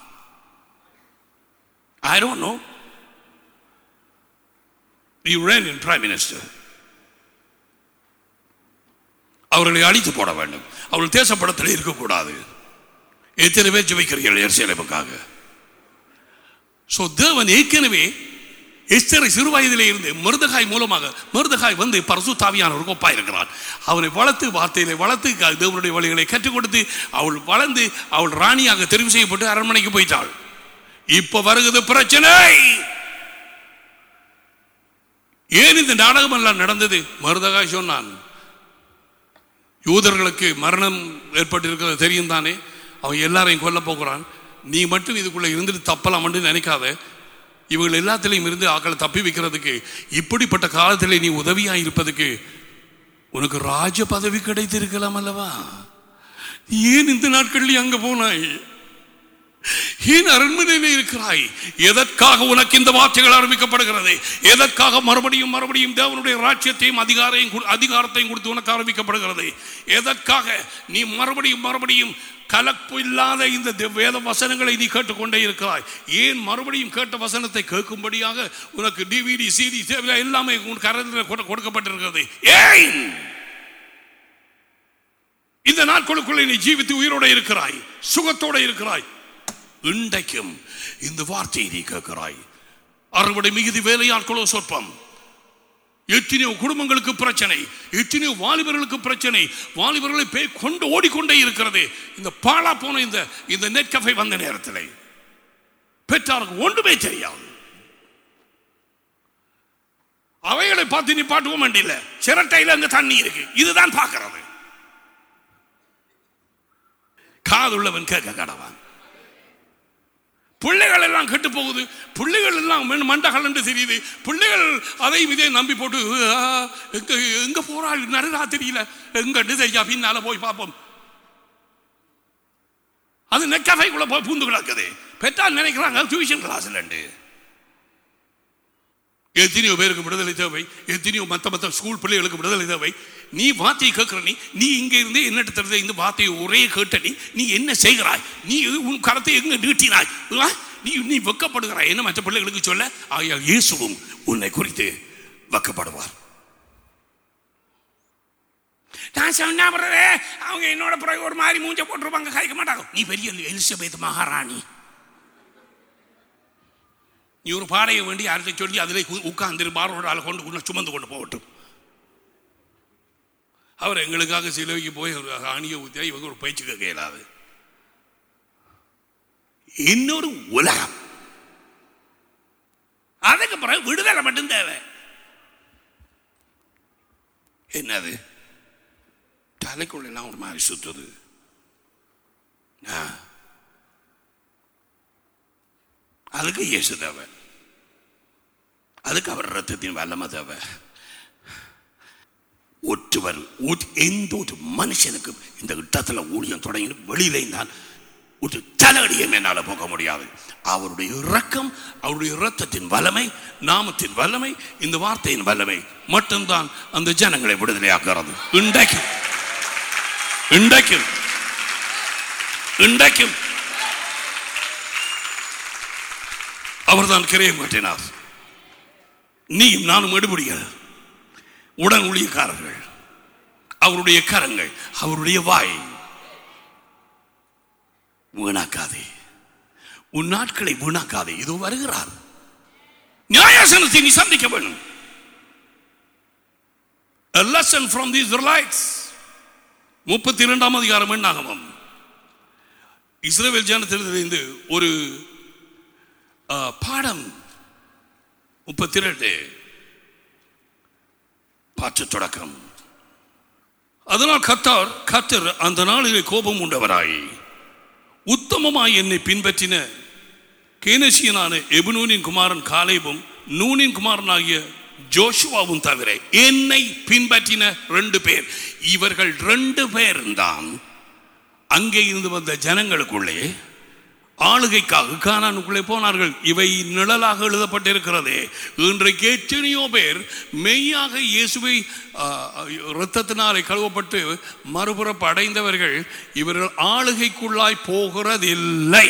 I don't know Iranian prime minister அவர்களை அழித்து போட வேண்டும் அவர்கள் தேசப்படத்தில் இருக்கக்கூடாது எத்தனை பேர் ஜெபிக்கிறீர்கள் எருசலேமுக்காக சோ தேவன் ஏற்கனவே எஸ்தரை சிறு வயதிலே இருந்து மருதகாய் மூலமாக மருதகாய் வந்து பரசுத்தாவியான ஒரு கொப்பா இருக்கிறான் அவனை வளர்த்து வார்த்தையிலே வளர்த்து க- தேவனுடைய வழிகளை கற்றுக் கொடுத்து அவள் வளர்ந்து அவள் ராணியாக தெரிவு செய்யப்பட்டு அரண்மனைக்கு போயிட்டாள் இப்ப வருகிறது பிரச்சனை ஏன் இந்த நாடகம் எல்லாம் நடந்தது மருதகாய் சொன்னான் யூதர்களுக்கு மரணம் ஏற்பட்டிருக்கிறது தெரியும் தானே அவன் எல்லாரையும் கொல்ல போகிறான் நீ மட்டும் இதுக்குள்ள இருந்துட்டு தப்பலாம்னு நினைக்காத இவர்கள் எல்லாத்திலையும் இருந்து ஆக்களை தப்பி வைக்கிறதுக்கு இப்படிப்பட்ட காலத்தில் நீ உதவியா இருப்பதுக்கு உனக்கு ராஜ பதவி கிடைத்திருக்கலாம் அல்லவா ஏன் இந்த நாட்கள்ல அங்க போனாய் ஏன் அரண்மனையிலே இருக்கிறாய் எதற்காக உனக்கு இந்த வார்த்தைகள் ஆரம்பிக்கப்படுகிறது எதற்காக மறுபடியும் மறுபடியும் தேவனுடைய ராஜ்யத்தையும் அதிகாரையும் கொடு- அதிகாரத்தையும் கொடுத்து உனக்கு ஆரம்பிக்கப்படுகிறது எதற்காக நீ மறுபடியும் மறுபடியும் கலப்பு இல்லாத இந்த தி- வேத வசனங்களை நீ கேட்டுக்கொண்டே இருக்கிறாய் ஏன் மறுபடியும் கேட்ட வசனத்தை கேட்கும்படியாக உனக்கு டிவிடி சிடி எல்லாமே உன் கரத்தில் கொடு- கொடுக்கப்பட்டிருக்கிறது ஏன் இந்த நாட்களுக்குள்ளே நீ ஜீவித்து உயிரோட இருக்கிறாய் சுகத்தோட இருக்கிறாய் இன்றைக்கும் இந்த வார்த்தையை நீ கேட்கிறாய் அறுவடை மிகுதி வேலையாட்களோ சொற்பம் எத்தனையோ குடும்பங்களுக்கு பிரச்சனை எத்தனையோ வாலிபர்களுக்கு பிரச்சனை வாலிபர்களை பேய் கொண்டு ஓடிக்கொண்டே இருக்கிறது இந்த பாழா போன இந்த இந்த நெட் கஃபே வந்த நேரத்தில் பெற்றாருக்கு ஒன்றுமே தெரியாது அவைகளை பார்த்து நீ பாட்டுவோம் வேண்டியில்ல சிரட்டையில் அங்க தண்ணி இருக்கு இதுதான் பார்க்கிறது காதுள்ளவன் கேட்க கடவான் பிள்ளைகள் எல்லாம் கெட்டு போகுது பிள்ளைகள் எல்லாம் மென் மண்டகள் என்று தெரியுது பிள்ளைகள் அதையும் இதே நம்பி போட்டு ஆ, எங்க எங்க போறாள் நடரா தெரியல எங்கன்னு தெரியா பின்னால போய் பார்ப்போம் அது நெக்கஃபைக்குள்ள போய் பூந்து கிடக்குது பெற்றால் நினைக்கிறாங்க டியூஷன் கிளாஸ் இல்லைண்டு எத்தனையோ பேருக்கு விடுதலை தேவை எத்தனையோ மத்த மத்த ஸ்கூல் பிள்ளைகளுக்கு விடுதலை தேவை நீ வார்த்தையை கேட்கிற நீ நீ இங்க இருந்து என்ன தருது இந்த வார்த்தையை ஒரே கேட்ட நீ நீ என்ன செய்கிறாய் நீ உன் கரத்தை எங்க நீட்டினாய் ஆ? நீ நீ வெக்கப்படுகிறாய் என்ன மற்ற பிள்ளைகளுக்கு சொல்ல ஆகையால் இயேசுவும் உன்னை குறித்து வெக்கப்படுவார் நான் சொன்னா பிரதே, அவங்க என்னோட பிறகு ஒரு மாதிரி மூஞ்ச போட்டுருப்பாங்க கழிக்க மாட்டாங்க நீ பெரிய எலிசபெத் மகாராணி நீ ஒரு பாடையை வேண்டி யார்கிட்ட சொல்லி அதில் உட்கார்ந்து பாரோட ஆளை கொண்டு உன்னை சுமந்து கொண்டு போகட்டும் அவர் எங்களுக்காக சிலுவைக்கு போய் ஒரு அணியை ஊற்றியா இவங்க ஒரு பயிற்சி கேட்க இயலாது இன்னொரு உலகம் அதுக்கு பிறகு விடுதலை மட்டும் தேவை என்னது தலைக்குள்ள எல்லாம் ஒரு மாதிரி சுத்துது ஆ. அதுக்கு இயேசு தேவை அதுக்கு அவர் ரத்தத்தின் வல்லமை தேவை ஒற்றுவர் ஒட்- எந்த ஒரு மனுஷனுக்கும் இந்த இடத்துல ஊழியம் தொடங்கி வெளியில இருந்தால் ஒரு தலையடியை என்னால போக முடியாது அவருடைய இரக்கம் அவருடைய இரத்தத்தின் வல்லமை நாமத்தின் வல்லமை இந்த வார்த்தையின் வல்லமை மட்டும்தான் அந்த ஜனங்களை விடுதலையாக்குறது இன்றைக்கும் இன்றைக்கும் இன்றைக்கும் அவர்தான் கிரையம் கட்டினார் நீயும் நானும் எடுபடிகள் உடன் ஊழியக்காரர்கள் அவருடைய கரங்கள் அவருடைய வாய் வீணாக்காதே உன் நாட்களை வீணாக்காதே இதோ வருகிறார் நியாயாசனத்தை நீ சந்திக்க வேண்டும் A lesson from the Israelites முப்பத்தி இரண்டாம் அதிகாரம் எண்ணாகமம் இஸ்ரேல் ஜனத்திலிருந்து ஒரு ஆ, பாடம் முப்பத்தி ரெண்டு பாற்று தொடக்கம் அதனால் கத்தார் கத்தர் அந்த நாளிலே கோபம் உண்டவராய் உத்தமமாய் என்னை பின்பற்றின கேனசியனான எபுனூனின் குமாரன் காலேபும் நூனின் குமாரனாகிய ஜோஷுவாவும் தவிர என்னை பின்பற்றின ரெண்டு பேர் இவர்கள் ரெண்டு பேர் தான் அங்கே இருந்து வந்த ஜனங்களுக்குள்ளே ஆளுகைக்காக கானானுக்குள்ளே போனார்கள் இவை நிழலாக எழுதப்பட்டிருக்கிறது இன்றைக்கு எத்தனையோ பேர் மெய்யாக இயேசுவை ஆ, இரத்தத்தினாலே கழுவப்பட்டு மறுபுறப்பு அடைந்தவர்கள் இவர்கள் ஆளுகைக்குள்ளாய் போகிறதில்லை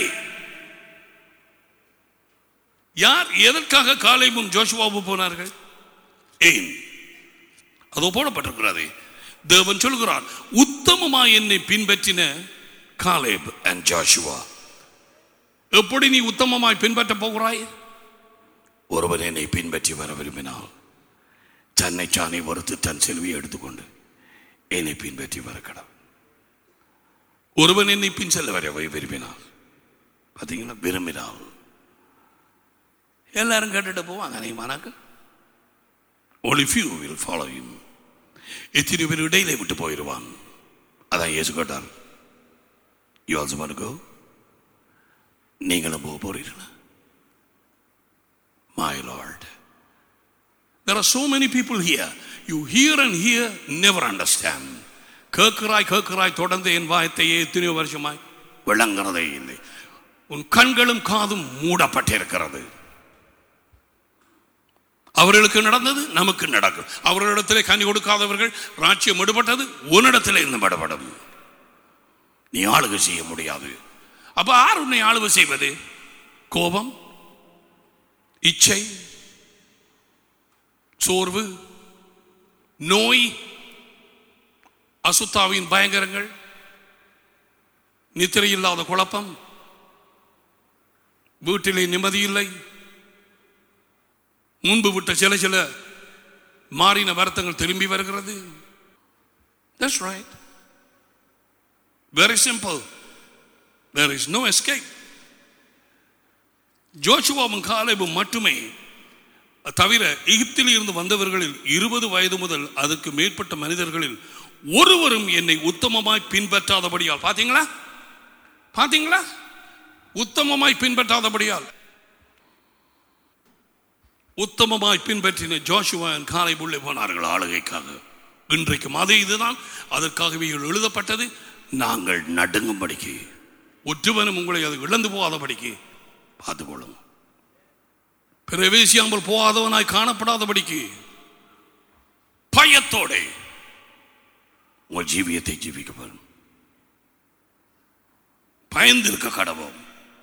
யார் எதற்காக காலையும் ஜோஷுவாவும் போனார்கள் ஏன் அதோ போடப்பட்டிருக்கிறது தேவன் சொல்கிறார் உத்தமமாய் என்னை பின்பற்றின காலேப் அண்ட் ஜோஷுவா எப்படி நீ உத்தமமாய் பின்பற்ற போகிறாய் ஒருவன் என்னை பின்பற்றி வர விரும்பினால் தன்னை சாணி வறுத்து தன் செல்வியை எடுத்துக்கொண்டு என்னை பின்பற்றி வர கடவுள் ஒருவன் என்னை பின் செல்ல வர விரும்பினால் பார்த்தீங்கன்னா விரும்பினால் எல்லாரும் கேட்டுட்டு போவாங்க அநேகமானாக்க only few will follow him எத்தனை பேர் இடையிலே விட்டு போயிடுவான் அதான் இயேசு கேட்டார் you also want to go நீங்களும் போக போறீர்களா My Lord. There are so many people here. You hear and hear, never understand. கேட்கிறாய் கேட்கிறாய் தொடர்ந்து என் வாயத்தையே எத்தனையோ வருஷமாய் விளங்குறதே இல்லை உன் கண்களும் காதும் மூடப்பட்டிருக்கிறது அவர்களுக்கு நடந்தது நமக்கு நடக்கும் அவர்களிடத்திலே கனி கொடுக்காதவர்கள் ராஜ்யம் எடுபட்டது உன்னிடத்திலே இருந்து படப்படும் நீ ஆளுகை செய்ய முடியாது அப்ப யார் உன்னை ஆளுகை செய்வது கோபம் இச்சை சோர்வு நோய் அசுத்தாவின் பயங்கரங்கள் நித்திரை இல்லாத குழப்பம் வீட்டிலே நிம்மதி இல்லை முன்பு விட்ட சில சில மாறின வருத்தங்கள் திரும்பி வருகிறது That's right. Very simple. There is no escape. ஜோஷுவாவும் காலேபும் மட்டுமே தவிர எகிப்தில் இருந்து வந்தவர்களில் இருபது வயது முதல் அதற்கு மேற்பட்ட மனிதர்களில் ஒருவரும் என்னை உத்தமமாய் பின்பற்றாதபடியால் பாத்தீங்களா பாத்தீங்களா உத்தமமாய் பின்பற்றாதபடியால் உத்தமமாய் பின்பற்றின ஜோஷுவான் காலை உள்ளே போனார்கள் ஆளுகைக்காக இன்றைக்கும் அதே இதுதான் அதற்காகவே இதில் எழுதப்பட்டது நாங்கள் நடுங்கும்படிக்கு ஒற்றுவனும் உங்களை அது இழந்து போகாதபடிக்கு பார்த்துக்கொள்ளும் பிரவேசியாமல் போகாதவனாய் காணப்படாதபடிக்கு பயத்தோட உங்கள் ஜீவியத்தை ஜீவிக்கப்படும் பயந்திருக்க கடவோம்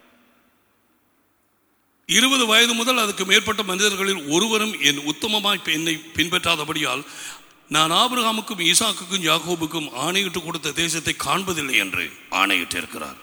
இருபது வயது முதல் அதுக்கு மேற்பட்ட மனிதர்களில் ஒருவரும் என் உத்தமமாய் என்னை பின்பற்றாதபடியால் நான் ஆபிரகாமுக்கும் ஈசாக்குக்கும் யாக்கோபுக்கும் ஆணையிட்டு கொடுத்த தேசத்தை காண்பதில்லை என்று ஆணையிட்டு இருக்கிறார்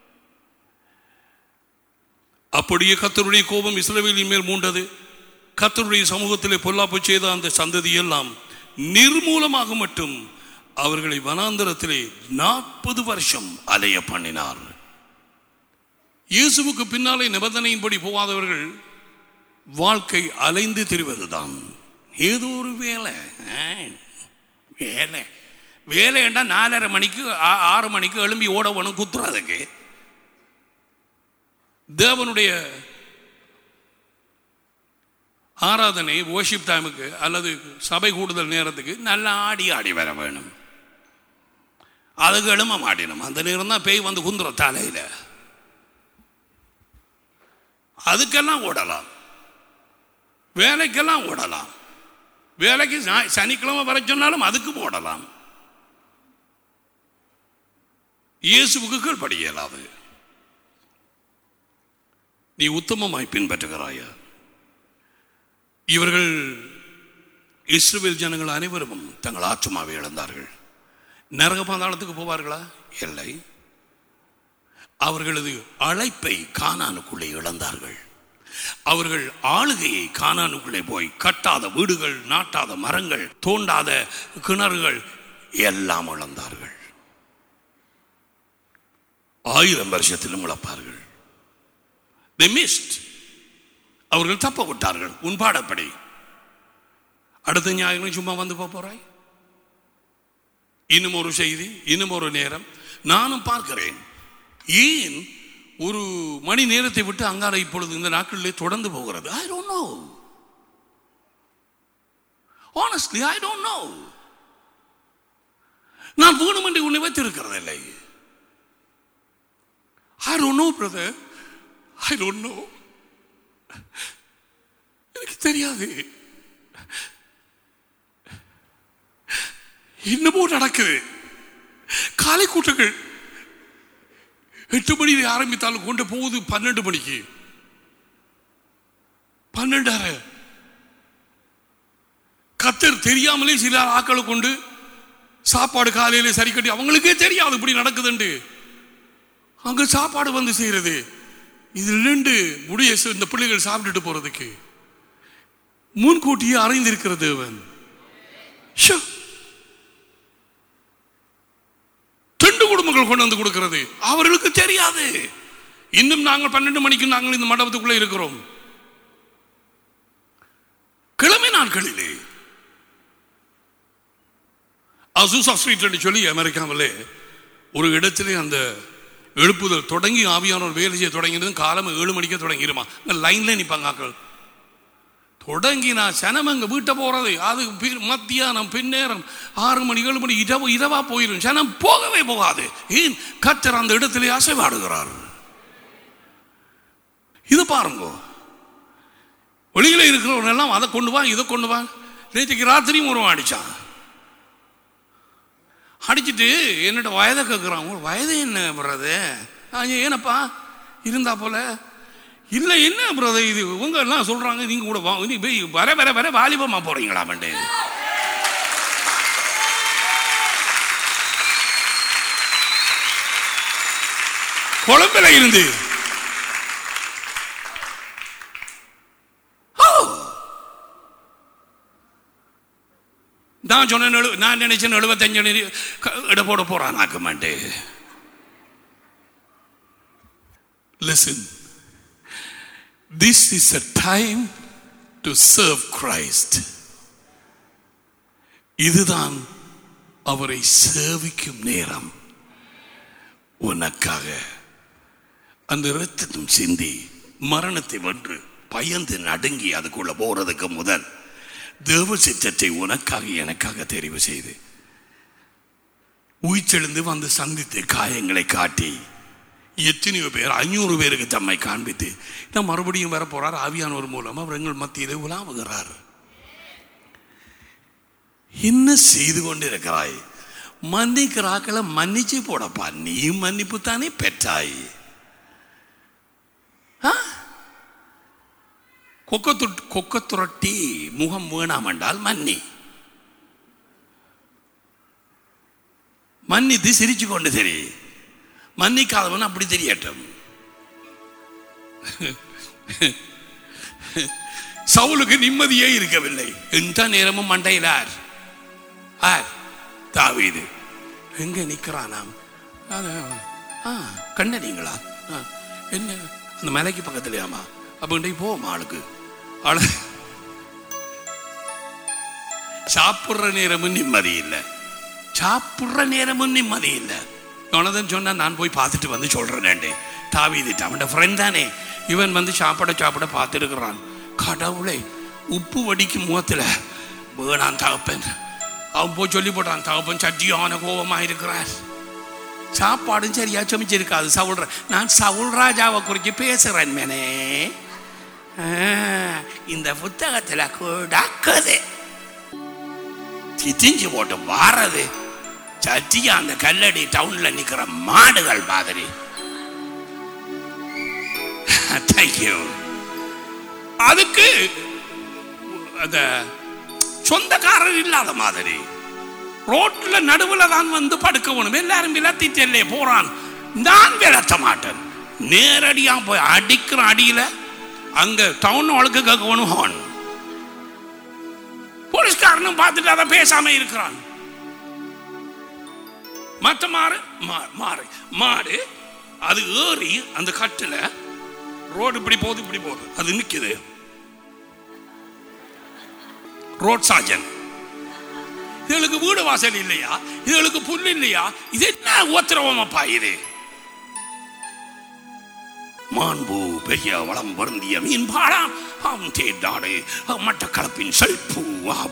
அப்படியே கத்தருடைய கோபம் இஸ்ரவேலின் மேல் மூண்டது கத்தருடைய சமூகத்திலே பொல்லாப்பு செய்த அந்த சந்ததி எல்லாம் நிர்மூலமாக மட்டும் அவர்களை வனாந்தரத்திலே நாற்பது வருஷம் அலைய பண்ணினார் இயேசுவுக்கு பின்னாலே நிபந்தனையின்படி போகாதவர்கள் வாழ்க்கை அலைந்து திரிவதுதான் ஏதோ ஒரு வேலை ஆ, வேலை வேலைண்டா நாலரை மணிக்கு ஆ- ஆறு மணிக்கு எழும்பி ஓட வேணும் குத்துறதுக்கு தேவனுடைய ஆராதனை worship டைமுக்கு அல்லது சபை கூடுதல் நேரத்துக்கு நல்லா ஆடி ஆடி வர வேணும் அதுக்கு எழும மாட்டினோம் அந்த நேரம் தான் பேய் வந்து குந்துரும் தலையில் அதுக்கெல்லாம் ஓடலாம் வேலைக்கெல்லாம் ஓடலாம் வேலைக்கு ச- சனிக்கிழமை வர சொன்னாலும் அதுக்கு ஓடலாம் இயேசுவுக்கு கீழ்ப்படி இயலாது நீ உத்தமமாய் பின்பற்றுகிறாயா இவர்கள் இஸ்ரவேல் ஜனங்கள் அனைவரும் தங்கள் ஆற்றுமாவை இழந்தார்கள் நரக பாதாளத்துக்கு போவார்களா இல்லை அவர்களது அழைப்பை கானானுக்குள்ளே இழந்தார்கள் அவர்கள் ஆளுகையை கானானுக்குள்ளே போய் கட்டாத வீடுகள் நாட்டாத மரங்கள் தோண்டாத கிணறுகள் எல்லாம் இழந்தார்கள் ஆயிரம் வருஷத்திலும் இழப்பார்கள் they missed அவர்கள் தப்ப விட்டார்கள் உன் பாடப்படி அடுத்த ஞாயிறு சும்மா வந்து போப் போறாய் இன்னும் ஒரு செய்தி இன்னும் ஒரு நேரம் நானும் பார்க்கிறேன் ஏன் ஒரு மணி நேரத்தை விட்டு அங்கார இப்பொழுது இந்த நாட்களிலே தொடர்ந்து போகிறது I don't know honestly I don't know நான் வேணுமென்று உன்னை வைத்திருக்கிறதில்லை I don't know brother I don't know எனக்கு தெரியாது இன்னமும் நடக்குது காலை கூட்டங்கள் எட்டு மணியில் ஆரம்பித்தாலும் கொண்டு போகுது பன்னெண்டு மணிக்கு பன்னெண்டரை கத்தர் தெரியாமலே சில ஆக்களை கொண்டு சாப்பாடு காலையில சரி கட்டி அவங்களுக்கே தெரியாது இப்படி நடக்குதுண்டு அங்க சாப்பாடு வந்து செய்யறது இது ரெண்டு முடிய இந்த பிள்ளைகள் சாப்பிட்டுட்டு போறதுக்கு முன்கூட்டியே அறிந்திருக்கிற தேவன் ஷோ. ரெண்டு குடும்பங்கள் கொண்டு வந்து கொடுக்கிறது அவர்களுக்கு தெரியாது இன்னும் நாங்கள் பன்னெண்டு மணிக்கு நாங்கள் இந்த மண்டபத்துக்குள்ளே இருக்கிறோம் கிழமை நாட்களிலே அசூசா ஸ்ட்ரீட் என்று சொல்லி அமெரிக்காவிலே ஒரு இடத்திலே அந்த எழுப்புதல் தொடங்கி ஆவியானவர் வேலை செய்ய தொடங்கினது காலம் ஏழு மணிக்கே தொடங்கிடுமா லைன்ல நிற்பாங்க ஆக்கள் தொடங்கி நான் சனம் அங்க வீட்டை போறது அது பி- மத்தியானம் பின்னேரம் ஆறு மணி ஏழு மணி இரவு இரவா போயிடும் சனம் போகவே போகாது ஏன் கத்தர் அந்த இடத்திலே அசைவாடுகிறார் இது பாருங்க வெளியில இருக்கிறவங்க எல்லாம் அதை கொண்டு வா இதை கொண்டு வா நேற்றுக்கு ராத்திரியும் ஒரு அடிச்சான் அடிச்சிட்டு என்னோட வயதை கேட்குறான் உங்க வயது என்ன பிரது ஏனப்பா இருந்தா போல இல்லை என்ன பிரதர் இது இவங்க எல்லாம் சொல்றாங்க நீங்க கூட வா நீ போய் வர வர வர வாலிபமா போறீங்களா மண்டே கொழம்புல இருந்து ஓ! நான் சொன்னேன் எழு- நான் நினைச்சேன் எழுபத்தஞ்சு நெறி- க- இட போட போறான் ஆக்க மாட்டேன் listen this is a time to serve Christ இதுதான் அவரை சேவிக்கும் நேரம் உனக்காக அந்த இரத்தத்தும் சிந்தி மரணத்தை வென்று பயந்து நடுங்கி அதுக்குள்ள போறதுக்கு முதல் தேவ சித்தத்தை உனக்காக எனக்காக தெரிவு செய்து உயிர்த்தெழுந்து வந்து சந்தித்து காயங்களை காட்டி எத்தனையோ பேர் ஐநூறு பேருக்கு தம்மை காண்பித்து நான் மறுபடியும் வர போறார் ஆவியானவர் மூலம் அவர் எங்கள் மத்தியிலே உலாவுகிறார் என்ன செய்து கொண்டிருக்கிறாய் மன்னிக்கிறாக்களை மன்னிச்சு போடப்பா நீ மன்னிப்பு தானே பெற்றாய் ஆ? கொக்கத்து கொக்கத்துரட்டி முகம் வேணாம் என்றால் மன்னி மன்னித்து சிரிச்சு கொண்டு சரி மன்னிக்காதவன் அப்படி தெரியட்டும் சவுலுக்கு நிம்மதியே இருக்கவில்லை எந்த நேரமும் மண்டையிலார் ஆர் தாவீது எங்க நிக்கிறானாம் அதான், ஆ கண்டனீங்களா ஆ, என்ன அந்த மலைக்கு பக்கத்துலயாமா அப்ப இன்றைக்கு போவோம் ஆளுக்கு ஆளு சாப்பிடுற நேரமும் நிம்மதி இல்லை சாப்பிடுற நேரமும் நிம்மதி இல்லை உனதான் சொன்னா நான் போய் பார்த்துட்டு வந்து சொல்றேன் தாவீதிட்டு அவன் ஃப்ரெண்ட் தானே இவன் வந்து சாப்பிட சாப்பிட பார்த்துருக்கிறான் கடவுளை உப்பு வடிக்கும் முகத்துல வேணான் தகப்பன் அவன் போய் சொல்லி போட்டான் தகப்பன் சட்டியான கோபமா இருக்கிறார் சாப்பாடும் சரியா சமைச்சிருக்காது சவுல் நான் சவுல் ராஜாவை குறித்து பேசுறேன் மேனே ஆ, இந்த புத்தகத்துல கூடாக்குது திதிஞ்சு போட்டு வாரது சட்டியா அந்த கல்லடி டவுன்ல நிக்கிற மாடுகள் மாதிரி தேங்க்யூ அதுக்கு அந்த சொந்தக்காரர் இல்லாத மாதிரி ரோட்ல நடுவுல தான் வந்து படுக்கணும் எல்லாரும் விலத்திட்டே போறான் நான் விலத்த மாட்டேன் நேரடியா போய் அடிக்கிற அடியில அங்க டவுன் வழக்கு கேட்கணும் ஹான் போலீஸ்காரனும் பார்த்துட்டு அதை பேசாம இருக்கிறான் மற்ற மாறு மா- மாறு மாடு அது ஏறி அந்த கட்டுல ரோடு இப்படி போகுது இப்படி போகுது அது நிக்குது ரோட் சார்ஜன் இதுகளுக்கு வீடு வாசல் இல்லையா இதுகளுக்கு புல் இல்லையா இது என்ன உத்தரவமப்பா இது மாண்பு பெரிய வளம் வருந்திய மீன் பாடாம் ஆம் தேடாடு மட்டக்களப்பின் செல்பு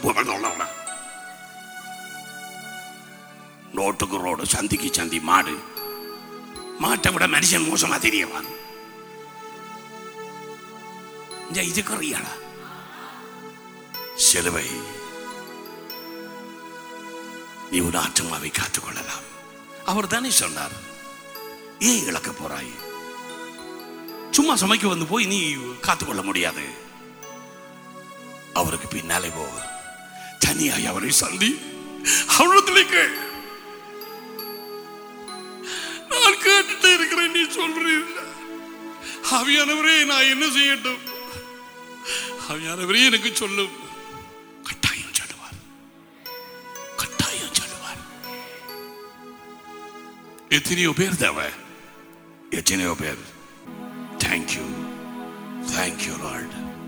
ரோட்டுக்கு ரோடு சந்திக்கு சந்தி மாடு மாட்டை விட மனுஷன் மோசமா தெரியவான் இந்த இதுக்கு அறியாடா சிலுவை நீ உன் ஆத்மாவை காத்துக் கொள்ளலாம் அவர் தானே சொன்னார் ஏன் இழக்க போறாய் சும்மா சமைக்க வந்து போய் நீ காத்துக்கொள்ள முடியாது அவருக்கு பின்னாலே போ தனியாய் அவரை சந்தி அவ்வளவுல கேள் நான் கேட்டுட்டே இருக்கிறேன் நீ சொல்றீங்க ஆவியானவரே நான் என்ன செய்யட்டும் ஆவியானவரே எனக்கு சொல்லும் கட்டாயம் சொல்லுவார் கட்டாயம் சொல்லுவார் எத்தனையோ பேர் தேவை எத்தனையோ பேர் தேங்க்யூ தேங்க்யூ லார்ட்